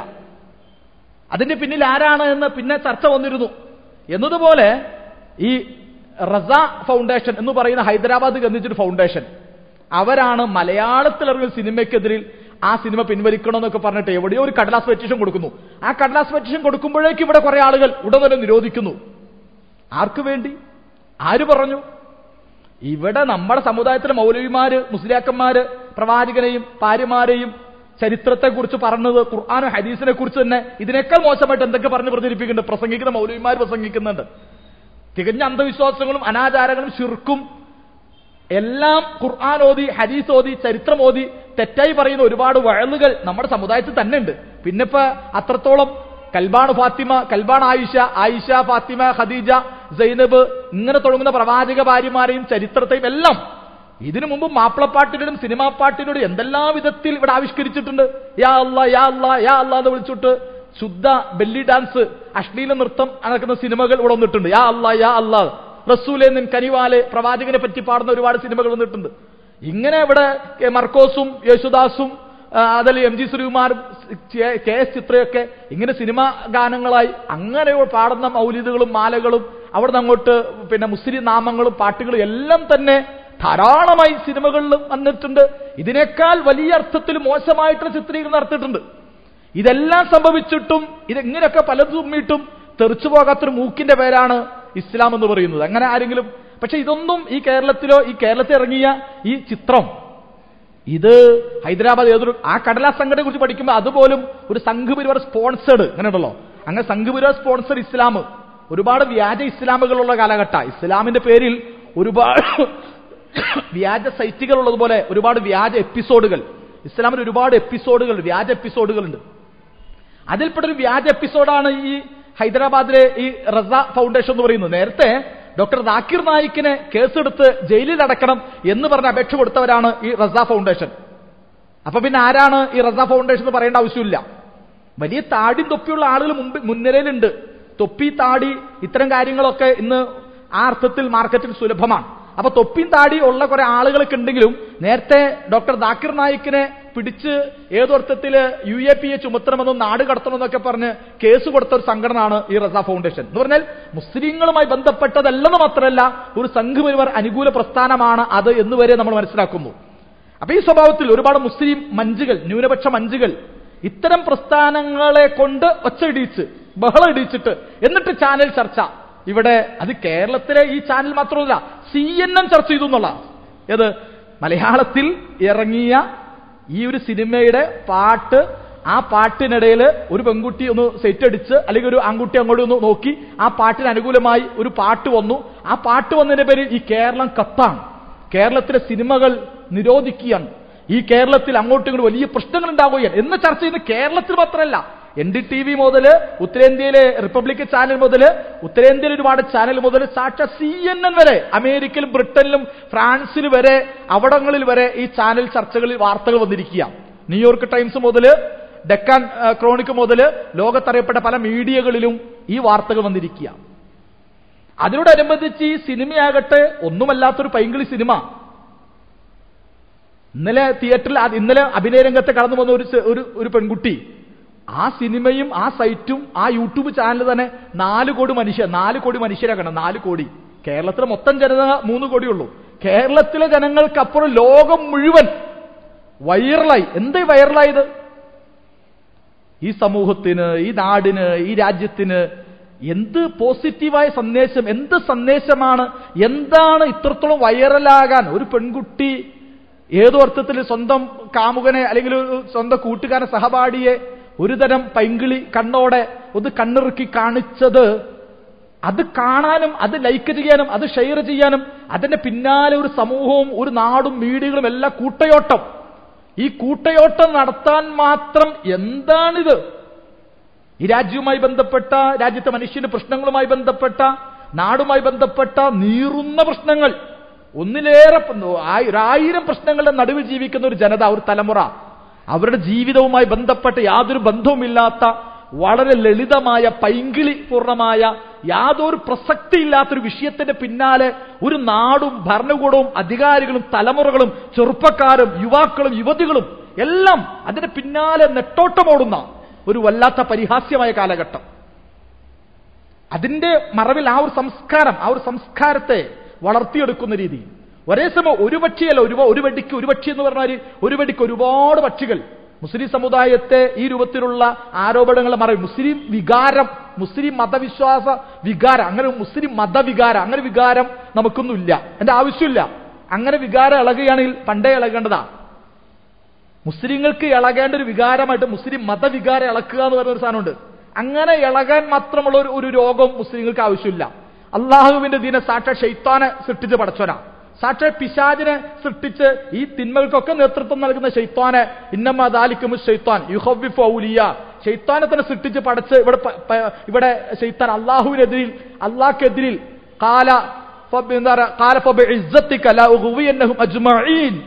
അതിന്റെ പിന്നിൽ ആരാണ് എന്ന് പിന്നെ ചർച്ച വന്നിരുന്നു എന്നതുപോലെ ഈ റസ ഫൗണ്ടേഷൻ എന്ന് പറയുന്ന ഹൈദരാബാദ് ഗന്ധിച്ചൊരു ഫൗണ്ടേഷൻ അവരാണ് മലയാളത്തിലിറങ്ങിയ സിനിമയ്ക്കെതിരിൽ ആ സിനിമ പിൻവലിക്കണമെന്നൊക്കെ പറഞ്ഞിട്ട് എവിടെയോ ഒരു കടലാസ് പെറ്റീഷൻ കൊടുക്കുന്നു ആ കടലാസ് പെറ്റീഷൻ കൊടുക്കുമ്പോഴേക്കും ഇവിടെ കുറെ ആളുകൾ ഉടനെ നിരോധിക്കുന്നു ആർക്കു വേണ്ടി ആര് പറഞ്ഞു ഇവിടെ നമ്മുടെ സമുദായത്തിലെ മൗലവിമാര് മുസ്ലിയാക്കന്മാര് പ്രവാചകനെയും ഭാര്യമാരെയും ചരിത്രത്തെക്കുറിച്ച് പറഞ്ഞത് ഖുർആാനും ഹദീസിനെ കുറിച്ച് തന്നെ ഇതിനേക്കാൾ മോശമായിട്ട് എന്തൊക്കെ പറഞ്ഞ് പ്രചരിപ്പിക്കുന്നുണ്ട് പ്രസംഗിക്കുന്ന മൗലവിമാർ പ്രസംഗിക്കുന്നുണ്ട് തികഞ്ഞ അന്ധവിശ്വാസങ്ങളും അനാചാരങ്ങളും ശിർക്കും എല്ലാം ഖുർആൻ ഓതി ഹദീസ് ഓതി ചരിത്രം ഓതി തെറ്റായി പറയുന്ന ഒരുപാട് വഴലുകൾ നമ്മുടെ സമുദായത്തിൽ തന്നെ ഉണ്ട് പിന്നെ ഇപ്പൊ അത്രത്തോളം കൽബാണ് ഫാത്തിമ കൽബാൺ ആയിഷ ആയിഷ ഫാത്തിമ ഖദീജ സൈനബ് ഇങ്ങനെ തുടങ്ങുന്ന പ്രവാചക ഭാര്യമാരെയും ചരിത്രത്തെയും എല്ലാം ഇതിനു മുമ്പ് മാപ്പിളപ്പാട്ടിനോടും സിനിമാ പാട്ടിനോടും എന്തെല്ലാം വിധത്തിൽ ഇവിടെ ആവിഷ്കരിച്ചിട്ടുണ്ട് യാ അല്ല യാ അല്ല യാ അല്ല എന്ന് വിളിച്ചിട്ട് ശുദ്ധ ബെല്ലി ഡാൻസ് അശ്ലീല നൃത്തം നടക്കുന്ന സിനിമകൾ ഇവിടെ വന്നിട്ടുണ്ട് യാ അല്ല യാ അല്ല റസൂലെ നിൻ കനിവാലെ പ്രവാചകനെ പറ്റി പാടുന്ന ഒരുപാട് സിനിമകൾ വന്നിട്ടുണ്ട് ഇങ്ങനെ ഇവിടെ കെ. മർക്കോസും യേശുദാസും ആ, അതിൽ എം ജി ശ്രീകുമാരും കെ- കെ എസ് ചിത്രയൊക്കെ ഇങ്ങനെ സിനിമാ ഗാനങ്ങളായി അങ്ങനെ പാടുന്ന മൗലിദുകളും മാലകളും അവിടെ നിന്ന് അങ്ങോട്ട് പിന്നെ മുസ്ലിം നാമങ്ങളും പാട്ടുകളും എല്ലാം തന്നെ ധാരാളമായി സിനിമകളിലും വന്നിട്ടുണ്ട് ഇതിനേക്കാൾ വലിയ അർത്ഥത്തിൽ മോശമായിട്ടുള്ള ചിത്രീകരണം നടത്തിയിട്ടുണ്ട് ഇതെല്ലാം സംഭവിച്ചിട്ടും ഇതെങ്ങനെയൊക്കെ പലതും ഉമ്മിയിട്ടും തെറിച്ചു പോകാത്തൊരു മൂക്കിന്റെ പേരാണ് ഇസ്ലാം എന്ന് പറയുന്നത് അങ്ങനെ ആരെങ്കിലും പക്ഷെ ഇതൊന്നും ഈ കേരളത്തിലോ ഈ കേരളത്തിൽ ഇറങ്ങിയ ഈ ചിത്രം ഇത് ഹൈദരാബാദ് ഏതൊരു ആ കടലാസ് സംഘടനയെ കുറിച്ച് പഠിക്കുമ്പോൾ അതുപോലും ഒരു സംഘപരിവാർ സ്പോൺസേഡ് അങ്ങനെ ഉണ്ടല്ലോ അങ്ങനെ സംഘപരിവാർ സ്പോൺസർ ഇസ്ലാം ഒരുപാട് വ്യാജ ഇസ്ലാമുകളുള്ള കാലഘട്ട ഇസ്ലാമിന്റെ പേരിൽ ഒരുപാട് വ്യാജ സൈറ്റുകൾ ഉള്ളതുപോലെ ഒരുപാട് വ്യാജ എപ്പിസോഡുകൾ ഇസ്ലാമിൽ ഒരുപാട് എപ്പിസോഡുകൾ വ്യാജ എപ്പിസോഡുകളുണ്ട് അതിൽപ്പെട്ട ഒരു വ്യാജ എപ്പിസോഡാണ് ഈ ഹൈദരാബാദിലെ ഈ റസ ഫൗണ്ടേഷൻ എന്ന് പറയുന്നത് നേരത്തെ ഡോക്ടർ ദാക്കിർ നായിക്കിനെ കേസെടുത്ത് ജയിലിൽ അടക്കണം എന്ന് പറഞ്ഞ അപേക്ഷ കൊടുത്തവരാണ് ഈ റസ ഫൗണ്ടേഷൻ അപ്പൊ പിന്നെ ആരാണ് ഈ റസ ഫൗണ്ടേഷൻ എന്ന് പറയേണ്ട ആവശ്യമില്ല വലിയ താടിയും തൊപ്പിയുള്ള ആളുകൾ മുമ്പ് മുൻനിരയിലുണ്ട് തൊപ്പി താടി ഇത്തരം കാര്യങ്ങളൊക്കെ ഇന്ന് ആ അർത്ഥത്തിൽ മാർക്കറ്റിൽ സുലഭമാണ് അപ്പൊ തൊപ്പിയും താടി ഉള്ള കുറെ ആളുകളൊക്കെ ഉണ്ടെങ്കിലും നേരത്തെ ഡോക്ടർ ദാക്കിർ നായിക്കിനെ പിടിച്ച് ഏതൊർത്ഥത്തിൽ യു എ പി എ ചുമത്തണമെന്നും നാട് കടത്തണമെന്നൊക്കെ പറഞ്ഞ് കേസ് കൊടുത്ത ഒരു സംഘടനയാണ് ഈ റസ ഫൗണ്ടേഷൻ എന്ന് പറഞ്ഞാൽ മുസ്ലിങ്ങളുമായി ബന്ധപ്പെട്ടതല്ലെന്ന് മാത്രമല്ല ഒരു സംഘപരിവാർ അനുകൂല പ്രസ്ഥാനമാണ് അത് എന്ന് വരെ നമ്മൾ മനസ്സിലാക്കുന്നു അപ്പൊ ഈ സ്വഭാവത്തിൽ ഒരുപാട് മുസ്ലിം മഞ്ചുകൾ ന്യൂനപക്ഷ മഞ്ചുകൾ ഇത്തരം പ്രസ്ഥാനങ്ങളെ കൊണ്ട് ഒച്ച ഇടിച്ച് ബഹളം ഇടിച്ചിട്ട് എന്നിട്ട് ചാനൽ ചർച്ച ഇവിടെ അത് കേരളത്തിലെ ഈ ചാനൽ മാത്രമല്ല സി എൻ എൻ ചർച്ച ചെയ്തു എന്നുള്ള ഏത് മലയാളത്തിൽ ഇറങ്ങിയ ഈ ഒരു സിനിമയുടെ പാട്ട് ആ പാട്ടിനിടയിൽ ഒരു പെൺകുട്ടി ഒന്ന് സെറ്റ് അടിച്ച് അല്ലെങ്കിൽ ഒരു ആൺകുട്ടി അങ്ങോട്ട് ഒന്ന് നോക്കി ആ പാട്ടിന് അനുകൂലമായി ഒരു പാട്ട് വന്നു ആ പാട്ട് വന്നതിന്റെ പേരിൽ ഈ കേരളം കത്താണ് കേരളത്തിലെ സിനിമകൾ നിരോധിക്കുകയാണ് ഈ കേരളത്തിൽ അങ്ങോട്ടും ഇങ്ങോട്ടും വലിയ പ്രശ്നങ്ങൾ ഉണ്ടാവുകയാണ് എന്ന് ചർച്ച ചെയ്യുന്ന കേരളത്തിൽ മാത്രമല്ല എൻ ഡി ടി വി മുതൽ ഉത്തരേന്ത്യയിലെ റിപ്പബ്ലിക് ചാനൽ മുതൽ ഉത്തരേന്ത്യയിൽ ഒരുപാട് ചാനൽ മുതൽ സാക്ഷാ സി എൻ എൻ വരെ അമേരിക്കയിലും ബ്രിട്ടനിലും ഫ്രാൻസിൽ വരെ അവിടങ്ങളിൽ വരെ ഈ ചാനൽ ചർച്ചകളിൽ വാർത്തകൾ വന്നിരിക്കുക ന്യൂയോർക്ക് ടൈംസ് മുതൽ ഡെക്കാൻ ആ, ക്രോണിക് മുതൽ ലോകത്തറിയപ്പെട്ട പല മീഡിയകളിലും ഈ വാർത്തകൾ വന്നിരിക്കുക അതിനോടനുബന്ധിച്ച് ഈ സിനിമയാകട്ടെ ഒന്നുമല്ലാത്തൊരു പൈങ്കിളി സിനിമ ഇന്നലെ തിയേറ്ററിൽ അത് ഇന്നലെ അഭിനയ രംഗത്ത് കടന്നു വന്ന ഒരു സെ- ഒരു ഒരു പെൺകുട്ടി ആ സിനിമയും ആ സൈറ്റും ആ യൂട്യൂബ് ചാനൽ തന്നെ നാല് കോടി മനുഷ്യർ നാല് കോടി മനുഷ്യരെ കാണാം നാല് കോടി കേരളത്തിലെ മൊത്തം ജനത മൂന്ന് കോടിയുള്ളൂ കേരളത്തിലെ ജനങ്ങൾക്കപ്പുറം ലോകം മുഴുവൻ വൈറലായി എന്തേ വൈറലായത് ഈ സമൂഹത്തിന് ഈ നാടിന് ഈ രാജ്യത്തിന് എന്ത് പോസിറ്റീവായ സന്ദേശം എന്ത് സന്ദേശമാണ് എന്താണ് ഇത്രത്തോളം വൈറലാകാൻ ഒരു പെൺകുട്ടി ഏതോ അർത്ഥത്തിൽ സ്വന്തം കാമുകനെ അല്ലെങ്കിൽ ഒരു സ്വന്തം കൂട്ടുകാരൻ സഹപാഠിയെ ഒരുതരം പൈങ്കിളി കണ്ണോടെ ഒന്ന് കണ്ണിറുക്കി കാണിച്ചത് അത് കാണാനും അത് ലൈക്ക് ചെയ്യാനും അത് ഷെയർ ചെയ്യാനും അതിന്റെ പിന്നാലെ ഒരു സമൂഹവും ഒരു നാടും മീഡിയകളും എല്ലാം കൂട്ടയോട്ടം ഈ കൂട്ടയോട്ടം നടത്താൻ മാത്രം എന്താണിത് ഈ രാജ്യവുമായി ബന്ധപ്പെട്ട രാജ്യത്തെ മനുഷ്യന്റെ പ്രശ്നങ്ങളുമായി ബന്ധപ്പെട്ട നാടുമായി ബന്ധപ്പെട്ട നീറുന്ന പ്രശ്നങ്ങൾ ഒന്നിലേറെ പ- ആയി- ഒരായിരം പ്രശ്നങ്ങളുടെ നടുവിൽ ജീവിക്കുന്ന ഒരു ജനത ഒരു തലമുറ അവരുടെ ജീവിതവുമായി ബന്ധപ്പെട്ട യാതൊരു ബന്ധവുമില്ലാത്ത വളരെ ലളിതമായ പൈങ്കിളി പൂർണ്ണമായ യാതൊരു പ്രസക്തിയില്ലാത്തൊരു വിഷയത്തിന്റെ പിന്നാലെ ഒരു നാടും ഭരണകൂടവും അധികാരികളും തലമുറകളും ചെറുപ്പക്കാരും യുവാക്കളും യുവതികളും എല്ലാം അതിന്റെ പിന്നാലെ നെട്ടോട്ടമോടുന്ന ഒരു വല്ലാത്ത പരിഹാസ്യമായ കാലഘട്ടം അതിന്റെ മറവിൽ ആ ഒരു സംസ്കാരം ആ ഒരു സംസ്കാരത്തെ വളർത്തിയെടുക്കുന്ന രീതി ഒരേ സമയം ഒരു പക്ഷിയല്ല ഒരു ഒരു വെടിക്ക് ഒരു പക്ഷി എന്ന് പറഞ്ഞാൽ ഒരു വെടിക്ക് ഒരുപാട് പക്ഷികൾ മുസ്ലിം സമുദായത്തെ ഈ രൂപത്തിലുള്ള ആരോപണങ്ങളെ മറവി മുസ്ലിം വികാരം മുസ്ലിം മതവിശ്വാസ വികാരം അങ്ങനെ മുസ്ലിം മതവികാരം അങ്ങനെ വികാരം നമുക്കൊന്നുമില്ല എന്റെ ആവശ്യമില്ല അങ്ങനെ വികാരം ഇളകുകയാണെങ്കിൽ പണ്ടേ ഇളകേണ്ടതാ മുസ്ലിങ്ങൾക്ക് ഇളകേണ്ട ഒരു വികാരമായിട്ട് മുസ്ലിം മതവികാരം ഇളക്കുക എന്ന് പറയുന്ന ഒരു സാധനമുണ്ട് അങ്ങനെ ഇളകാൻ മാത്രമുള്ള ഒരു ഒരു രോഗം മുസ്ലിങ്ങൾക്ക് ആവശ്യമില്ല അള്ളാഹുവിന്റെ ദീന സാക്ഷാ ഷെയ്ത്താനെ സൃഷ്ടിച്ച് പടച്ചവനാ സാക്ഷാ പിശാചിനെ സൃഷ്ടിച്ച് ഈ തിന്മകൾക്കൊക്കെ നേതൃത്വം നൽകുന്ന ഷെയ്ത്താനെ ഇന്നമ്മ ദാലിക്കും ഷെയ്ത്താൻ യുഹവിഫ് ഔലിയ ഷെയ്ത്താനെ തന്നെ സൃഷ്ടിച്ച് പടച്ച് ഇവിടെ പ- പ- ഇവിടെ ഷെയ്ത്താൻ അള്ളാഹുവിനെതിരിൽ അള്ളാഹ്ക്കെതിരിൽ കാല ഫബ് എന്താ പറയാ കാല ഫബ് ഇസ്സത്തിക ലാ ഉഗ്വിയന്നഹും അജ്മഈൻ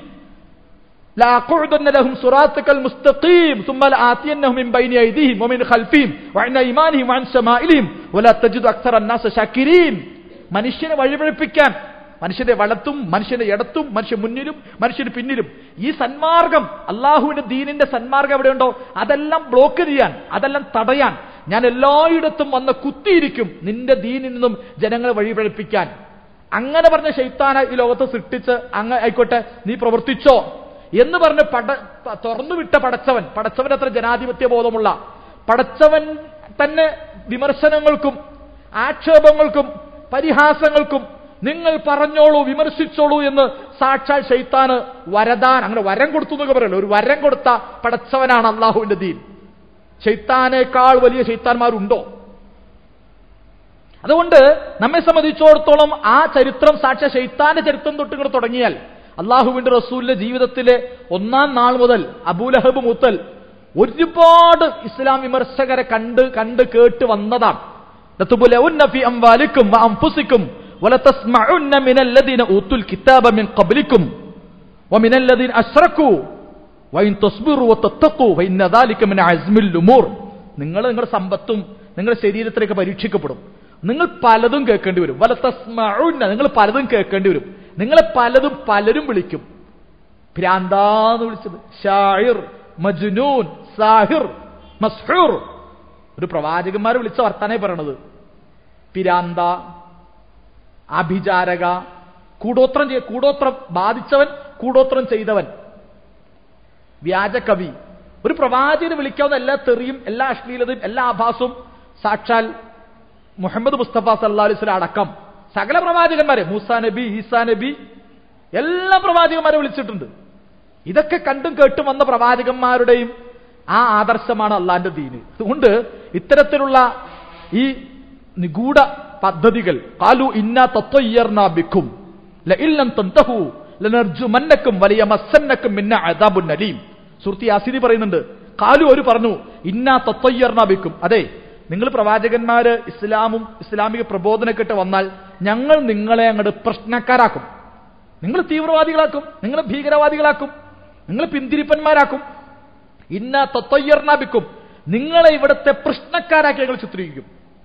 لأقعدن لهم صراطك المستقيم ثم لآتينهم من بين أيديهم ومن خلفهم وعن أيمانهم وعن شمائلهم ولا تجد أكثر الناس شاكرين മനുഷ്യനെ വഴിപഴിപ്പിക്കാൻ മനുഷ്യന്റെ വലത്തും മനുഷ്യന്റെ ഇടത്തും മനുഷ്യ മുന്നിലും മനുഷ്യന് പിന്നിലും ഈ സന്മാർഗം അള്ളാഹുവിന്റെ ദീനിന്റെ സന്മാർഗം എവിടെയുണ്ടോ അതെല്ലാം ബ്ലോക്ക് ചെയ്യാൻ അതെല്ലാം തടയാൻ ഞാൻ എല്ലായിടത്തും വന്ന് കുത്തിയിരിക്കും നിന്റെ ദീനിൽ നിന്നും ജനങ്ങളെ വഴിപഴിപ്പിക്കാൻ അങ്ങനെ പറഞ്ഞ ശൈത്താനെ ഈ ലോകത്ത് സൃഷ്ടിച്ച് അങ്ങ് ആയിക്കോട്ടെ നീ പ്രവർത്തിച്ചോ എന്ന് പറഞ്ഞ് പട പ- തുറന്നുവിട്ട പടച്ചവൻ പടച്ചവൻ അത്ര ജനാധിപത്യ ബോധമുള്ള പടച്ചവൻ തന്നെ വിമർശനങ്ങൾക്കും ആക്ഷേപങ്ങൾക്കും പരിഹാസങ്ങൾക്കും നിങ്ങൾ പറഞ്ഞോളൂ വിമർശിച്ചോളൂ എന്ന് സാക്ഷാൽ ഷെയ്ത്താന് വരദാൻ അങ്ങനെ വരം കൊടുത്തു എന്നൊക്കെ പറയല്ലോ ഒരു വരം കൊടുത്ത പടച്ചവനാണ് അള്ളാഹുവിന്റെ ദീൻ ഷെയ്ത്താനേക്കാൾ വലിയ ഷെയ്ത്താന്മാരുണ്ടോ അതുകൊണ്ട് നമ്മെ സംബന്ധിച്ചിടത്തോളം ആ ചരിത്രം സാക്ഷ ഷെയ്ത്താന്റെ ചരിത്രം തൊട്ട് ഇങ്ങോട്ട് തുടങ്ങിയാൽ അള്ളാഹുവിന്റെ റസൂലിന്റെ ജീവിതത്തിലെ ഒന്നാം നാൾ മുതൽ അബൂലഹബ് മുത്തൽ ഒരുപാട് ഇസ്ലാം വിമർശകരെ കണ്ട് കണ്ട് കേട്ട് വന്നതാണ് ലതുബുലഉന്ന ഫീ അംവാലിക്കും വഅൻഫുസിക്കും വലതസ്മഉന്ന മിനല്ലദീന ഊത്തുൽ കിതാബ മിൻ ഖബ്ലിക്കും ومن الذين أشركوا وإن تصبروا وتتقوا فإن ذلك من عزم الأمور നിങ്ങൾ നിങ്ങളുടെ സമ്പത്തും നിങ്ങളുടെ ശരീരത്തിലേക്ക് പരീക്ഷിക്കപ്പെടും നിങ്ങൾ പലതും കേൾക്കേണ്ടി വരും വല തസ്മഉന്ന നിങ്ങൾ പലതും കേൾക്കേണ്ടി വരും നിങ്ങളെ പലതും പലരും വിളിക്കും ഭ്രാന്താന്ന് വിളിച്ചത് ഷാഹിർ മജ്നൂൻ സാഹിർ മസ്ഹൂർ ഒരു പ്രവാചകന്മാരെ വിളിച്ച വർത്താനായി പറയണത് പിരാന്ത അഭിചാരക കൂടോത്രം ചെയ്യ കൂടോത്രം ബാധിച്ചവൻ കൂടോത്രം ചെയ്തവൻ വ്യാജകവി ഒരു പ്രവാചകനെ വിളിക്കാവുന്ന എല്ലാ തെറിയും എല്ലാ അശ്ലീലതയും എല്ലാ ആഭാസവും സാക്ഷാൽ മുഹമ്മദ് മുസ്തഫ സല്ലാ അലൈഹി അടക്കം സകല പ്രവാചകന്മാരെ മൂസാ നബി ഈസാ നബി എല്ലാ പ്രവാചകന്മാരെ വിളിച്ചിട്ടുണ്ട് ഇതൊക്കെ കണ്ടും കേട്ടും വന്ന പ്രവാചകന്മാരുടെയും ആ ആദർശമാണ് അള്ളാന്റെ ദീന് അതുകൊണ്ട് ഇത്തരത്തിലുള്ള ഈ നിഗൂഢ പദ്ധതികൾ കാലു ഇന്ന തത്വയ്യർന ബിക്കും ലഇല്ലം തന്തഹു ലനർജുമന്നക്കും വലിയ മസ്സന്നക്കും മിന്ന അദാബുൻ അലീം സുഹൃത്തി യാസിനി പറയുന്നുണ്ട് കാലു ഒരു പറഞ്ഞു ഇന്ന തത്വയ്യർന ബിക്കും അതെ നിങ്ങൾ പ്രവാചകന്മാര് ഇസ്ലാമും ഇസ്ലാമിക പ്രബോധനക്കെട്ട് വന്നാൽ ഞങ്ങൾ നിങ്ങളെ അങ്ങോട്ട് പ്രശ്നക്കാരാക്കും നിങ്ങൾ തീവ്രവാദികളാക്കും നിങ്ങൾ ഭീകരവാദികളാക്കും നിങ്ങൾ പിന്തിരിപ്പന്മാരാക്കും ഇന്ന തത്വയ്യർനാബിക്കും നിങ്ങളെ ഇവിടുത്തെ പ്രശ്നക്കാരാക്കി ഞങ്ങൾ ചിത്രീകരിക്കും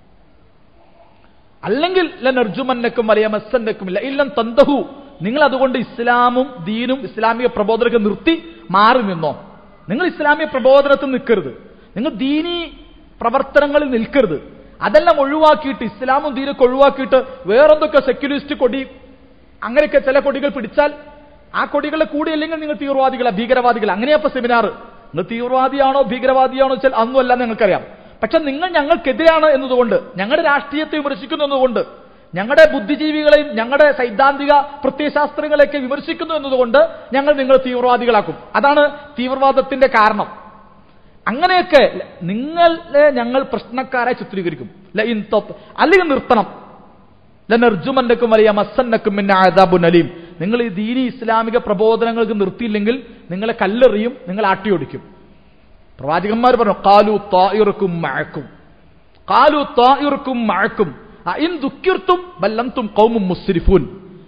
അല്ലെങ്കിൽ ലനർജുമന്നക്കും വലിയ മസ്സന്നക്കും ഇല്ല ഇല്ലം തന്തഹു നിങ്ങൾ അതുകൊണ്ട് ഇസ്ലാമും ദീനും ഇസ്ലാമിക പ്രബോധനമൊക്കെ നിർത്തി മാറി നിന്നോ നിങ്ങൾ ഇസ്ലാമിക പ്രബോധനത്തിൽ നിൽക്കരുത് നിങ്ങൾ ദീനി പ്രവർത്തനങ്ങളിൽ നിൽക്കരുത് അതെല്ലാം ഒഴിവാക്കിയിട്ട് ഇസ്ലാമും ദീനൊക്കെ ഒഴിവാക്കിയിട്ട് വേറെന്തൊക്കെ സെക്യുലറിസ്റ്റ് കൊടി അങ്ങനെയൊക്കെ ചില കൊടികൾ പിടിച്ചാൽ ആ കൊടികളെ കൂടിയില്ലെങ്കിൽ നിങ്ങൾ തീവ്രവാദികളാ ഭീകരവാദികൾ അങ്ങനെയപ്പോ സെമിനാർ നിങ്ങൾ തീവ്രവാദിയാണോ ഭീകരവാദിയാണോ വെച്ചാൽ അന്നുമല്ല നിങ്ങൾക്കറിയാം പക്ഷെ നിങ്ങൾ ഞങ്ങൾക്കെതിരാണ് എന്നതുകൊണ്ട് ഞങ്ങളുടെ രാഷ്ട്രീയത്തെ വിമർശിക്കുന്നു എന്നതുകൊണ്ട് ഞങ്ങളുടെ ബുദ്ധിജീവികളെയും ഞങ്ങളുടെ സൈദ്ധാന്തിക പ്രത്യയശാസ്ത്രങ്ങളെയൊക്കെ വിമർശിക്കുന്നു എന്നതുകൊണ്ട് ഞങ്ങൾ നിങ്ങൾ തീവ്രവാദികളാക്കും അതാണ് തീവ്രവാദത്തിന്റെ കാരണം അങ്ങനെയൊക്കെ നിങ്ങളെ ഞങ്ങൾ പ്രശ്നക്കാരെ ചിത്രീകരിക്കും ല ഇൻ തത്ത് അല്ലെങ്കിൽ നിർത്തണം ലനർജുമന്നക്കും വലിയ മസ്സന്നക്കും പിന്നെ ആദാബുൻ അലീം നിങ്ങൾ ഈ ദീനി ഇസ്ലാമിക പ്രബോധനങ്ങൾക്ക് നിർത്തിയില്ലെങ്കിൽ നിങ്ങളെ കല്ലെറിയും നിങ്ങൾ ആട്ടിയൊടിക്കും പ്രവാചകന്മാർ പറഞ്ഞു കാലു തായിറുക്കും മഴക്കും കാലു തായിറുക്കും മഴക്കും ഇൻ ദുഃഖിർത്തും ബല്ലന്തും കൗമും മുസ്രിഫൂൻ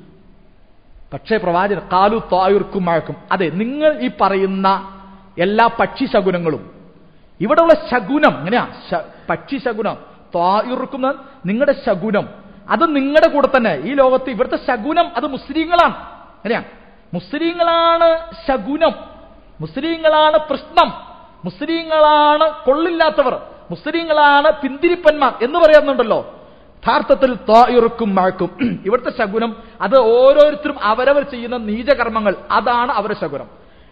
പക്ഷേ പ്രവാചകൻ കാലു തായുർക്കും മഴക്കും അതെ നിങ്ങൾ ഈ പറയുന്ന എല്ലാ പക്ഷി ശകുനങ്ങളും ഇവിടെയുള്ള ശകുനം എങ്ങനെയാ ശ- പക്ഷി ശകുനം തായുർക്കും നിങ്ങളുടെ ശകുനം അത് നിങ്ങളുടെ കൂടെ തന്നെ ഈ ലോകത്ത് ഇവിടുത്തെ ശകുനം അത് മുസ്ലിങ്ങളാണ് എങ്ങനെയാ മുസ്ലിങ്ങളാണ് ശകുനം മുസ്ലിങ്ങളാണ് പ്രശ്നം മുസ്ലിങ്ങളാണ് കൊള്ളില്ലാത്തവർ മുസ്ലിങ്ങളാണ് പിന്തിരിപ്പന്മാർ എന്ന് പറയുന്നുണ്ടല്ലോ യഥാർത്ഥത്തിൽ തായുറക്കും മഴക്കും ഇവിടുത്തെ ശകുനം അത് ഓരോരുത്തരും അവരവർ ചെയ്യുന്ന നീചകർമ്മങ്ങൾ അതാണ് അവരുടെ ശകുനം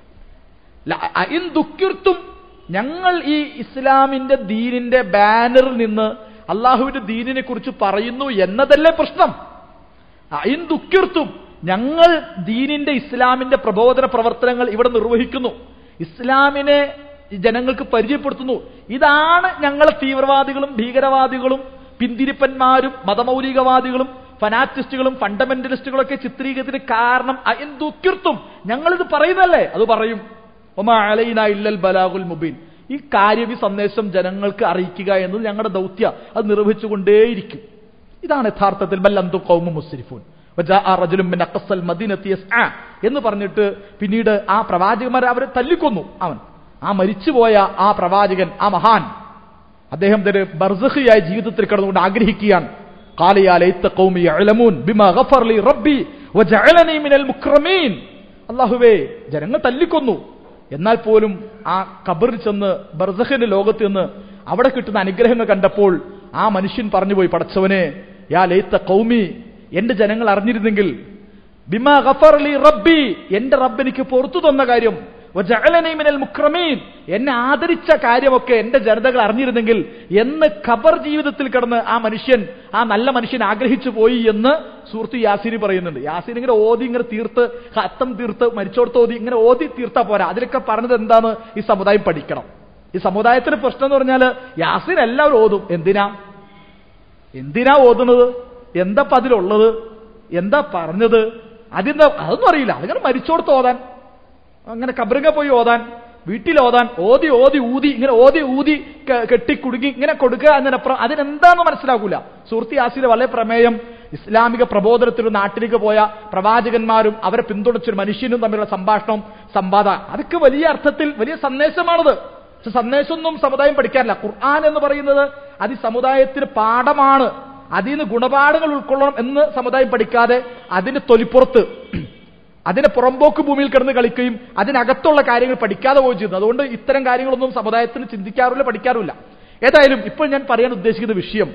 ല- അയിൻ ദുഃഖിർത്തും ഞങ്ങൾ ഈ ഇസ്ലാമിന്റെ ദീനിന്റെ ബാനറിൽ നിന്ന് അള്ളാഹുവിന്റെ ദീനിനെ കുറിച്ച് പറയുന്നു എന്നതല്ലേ പ്രശ്നം അയിൻ ദുഃഖിർത്തും ഞങ്ങൾ ദീനിന്റെ ഇസ്ലാമിന്റെ പ്രബോധന പ്രവർത്തനങ്ങൾ ഇവിടെ നിർവഹിക്കുന്നു ഇസ്ലാമിനെ ജനങ്ങൾക്ക് പരിചയപ്പെടുത്തുന്നു ഇതാണ് ഞങ്ങളെ തീവ്രവാദികളും ഭീകരവാദികളും പിന്തിരിപ്പന്മാരും മതമൗലികവാദികളും ഫനാറ്റിസ്റ്റുകളും ഫണ്ടമെന്റലിസ്റ്റുകളൊക്കെ ചിത്രീകരിച്ചതിന് കാരണം അയിൻ ദുഃഖിർത്തും ഞങ്ങളിത് പറയുന്നല്ലേ അത് പറയും ഒമാ അലൈന ഇല്ലൽ ബലാഗുൽ മുബീൻ ഈ കാര്യം ഈ സന്ദേശം ജനങ്ങൾക്ക് അറിയിക്കുക എന്നത് ഞങ്ങളുടെ ദൗത്യ അത് നിർവഹിച്ചുകൊണ്ടേയിരിക്കും ഇതാണ് യഥാർത്ഥത്തിൽ ബല്ലന്തു കൗമു മുസ്രിഫൂൻ വജാഅ റജുലുൻ മിൻ അഖ്സൽ മദീനത്തി യസ്ആ എന്ന് പറഞ്ഞിട്ട് പിന്നീട് ആ പ്രവാചകന്മാരെ അവരെ തല്ലിക്കൊന്നു അവൻ ആ മരിച്ചുപോയ ആ പ്രവാചകൻ ആ മഹാൻ അദ്ദേഹം തന്റെ ബർസഖിയായ ജീവിതത്തിൽ കടന്നുകൊണ്ട് ആഗ്രഹിക്കുകയാണ് قال يا ليت قومي يعلمون بما غفر لي ربي وجعلني من المكرمين അല്ലാഹുവേ ജനങ്ങൾ തല്ലിക്കൊന്നു എന്നാൽ പോലും ആ കബറിൽ ചെന്ന് ബർസഖിന്റെ ലോകത്ത് നിന്ന് അവിടെ കിട്ടുന്ന അനുഗ്രഹങ്ങൾ കണ്ടപ്പോൾ ആ മനുഷ്യൻ പറഞ്ഞുപോയി പടച്ചവനെ യാ ലൈത്ത കൗമി എന്റെ ജനങ്ങൾ അറിഞ്ഞിരുന്നെങ്കിൽ ബിമാ ഗഫർലി റബ്ബി എന്റെ റബ്ബ് എനിക്ക് പുറത്തു തന്ന കാര്യം വജഅലനി മിനൽ മുക്രമീൻ എന്നെ ആദരിച്ച കാര്യമൊക്കെ എന്റെ ജനതകൾ അറിഞ്ഞിരുന്നെങ്കിൽ എന്ന് ഖബർ ജീവിതത്തിൽ കിടന്ന് ആ മനുഷ്യൻ ആ നല്ല മനുഷ്യൻ ആഗ്രഹിച്ചു പോയി എന്ന് സുഹൃത്ത് യാസിനി പറയുന്നുണ്ട് യാസിൻ ഇങ്ങനെ ഓതി ഇങ്ങനെ തീർത്ത് ഹത്തം തീർത്ത് മരിച്ചോടത്ത് ഓതി ഇങ്ങനെ ഓതി തീർത്താ പോരാ അതിലൊക്കെ പറഞ്ഞത് എന്താണ് ഈ സമുദായം പഠിക്കണം ഈ സമുദായത്തിന് പ്രശ്നം എന്ന് പറഞ്ഞാൽ യാസിൻ എല്ലാവരും ഓതും എന്തിനാ എന്തിനാ ഓതുന്നത് എന്താ അതിലുള്ളത് എന്താ പറഞ്ഞത് അതിന്റെ അതൊന്നും അറിയില്ല അതിങ്ങനെ മരിച്ചോടത്ത് ഓതാൻ അങ്ങനെ കബറിങ്ങ പോയി ഓതാൻ വീട്ടിൽ ഓതാൻ ഓതി ഓതി ഊതി ഇങ്ങനെ ഓതി ഊതി ക- കെട്ടി കുടുങ്ങി ഇങ്ങനെ കൊടുക്കുക എന്നതിനപ്പുറം അതിനെന്താണെന്ന് മനസ്സിലാക്കൂല സുഹൃത്തി ആസിയുടെ വളരെ പ്രമേയം ഇസ്ലാമിക പ്രബോധനത്തിൽ നാട്ടിലേക്ക് പോയ പ്രവാചകന്മാരും അവരെ പിന്തുണച്ചൊരു മനുഷ്യനും തമ്മിലുള്ള സംഭാഷണം സംവാദ അതൊക്കെ വലിയ അർത്ഥത്തിൽ വലിയ സന്ദേശമാണത് പക്ഷെ സന്ദേശമൊന്നും സമുദായം പഠിക്കാറില്ല ഖുർആൻ എന്ന് പറയുന്നത് അത് ഈ സമുദായത്തിന് പാഠമാണ് അതിൽ നിന്ന് ഗുണപാഠങ്ങൾ ഉൾക്കൊള്ളണം എന്ന് സമുദായം പഠിക്കാതെ അതിന്റെ തൊലിപ്പുറത്ത് അതിനെ പുറമ്പോക്ക് ഭൂമിയിൽ കിടന്ന് കളിക്കുകയും അതിനകത്തുള്ള കാര്യങ്ങൾ പഠിക്കാതെ പോവുകയും ചെയ്യുന്നു അതുകൊണ്ട് ഇത്തരം കാര്യങ്ങളൊന്നും സമുദായത്തിന് ചിന്തിക്കാറില്ല പഠിക്കാറില്ല ഏതായാലും ഇപ്പോൾ ഞാൻ പറയാൻ ഉദ്ദേശിക്കുന്ന വിഷയം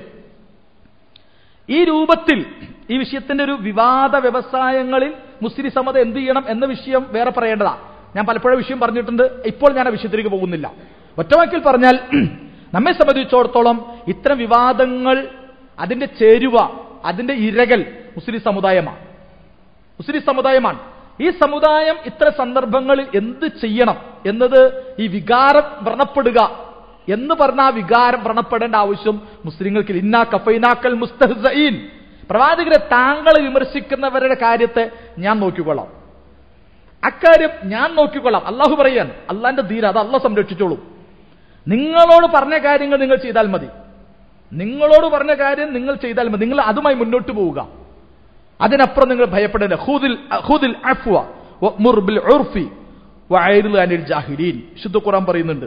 ഈ രൂപത്തിൽ ഈ വിഷയത്തിന്റെ ഒരു വിവാദ വ്യവസായങ്ങളിൽ മുസ്ലിം സമത എന്ത് ചെയ്യണം എന്ന വിഷയം വേറെ പറയേണ്ടതാ ഞാൻ പലപ്പോഴും വിഷയം പറഞ്ഞിട്ടുണ്ട് ഇപ്പോൾ ഞാൻ ആ വിഷയത്തിലേക്ക് പോകുന്നില്ല ഒറ്റവാക്കിൽ പറഞ്ഞാൽ നമ്മെ സംബന്ധിച്ചിടത്തോളം ഇത്തരം വിവാദങ്ങൾ അതിന്റെ ചേരുവ അതിന്റെ ഇരകൾ മുസ്ലിം സമുദായമാണ് മുസ്ലിം സമുദായമാണ് ഈ സമുദായം ഇത്തരം സന്ദർഭങ്ങളിൽ എന്ത് ചെയ്യണം എന്നത് ഈ വികാരം വ്രണപ്പെടുക എന്ന് പറഞ്ഞ ആ വികാരം വ്രണപ്പെടേണ്ട ആവശ്യം മുസ്ലിങ്ങൾക്ക് ഇന്നാ കഫൈനാക്കൽ മുസ്തഹീൻ പ്രവാചകരെ താങ്കളെ വിമർശിക്കുന്നവരുടെ കാര്യത്തെ ഞാൻ നോക്കിക്കൊള്ളാം അക്കാര്യം ഞാൻ നോക്കിക്കൊള്ളാം അള്ളാഹു പറയാൻ അള്ളാന്റെ ധീര അത് അള്ള സംരക്ഷിച്ചോളൂ നിങ്ങളോട് പറഞ്ഞ കാര്യങ്ങൾ നിങ്ങൾ ചെയ്താൽ മതി നിങ്ങളോട് പറഞ്ഞ കാര്യം നിങ്ങൾ ചെയ്താൽ മതി നിങ്ങൾ അതുമായി മുന്നോട്ട് പോവുക അതിനപ്പുറം നിങ്ങൾ ഭയപ്പെടേണ്ട ഹൂദിൽ ഹൂദിൽ അഫ്വ വഅ്മുർ ബിൽ ഉർഫി വഅയ്രിൽ അനിൽ ജാഹിലീൻ ശുദ്ധ ഖുർആൻ പറയുന്നുണ്ട്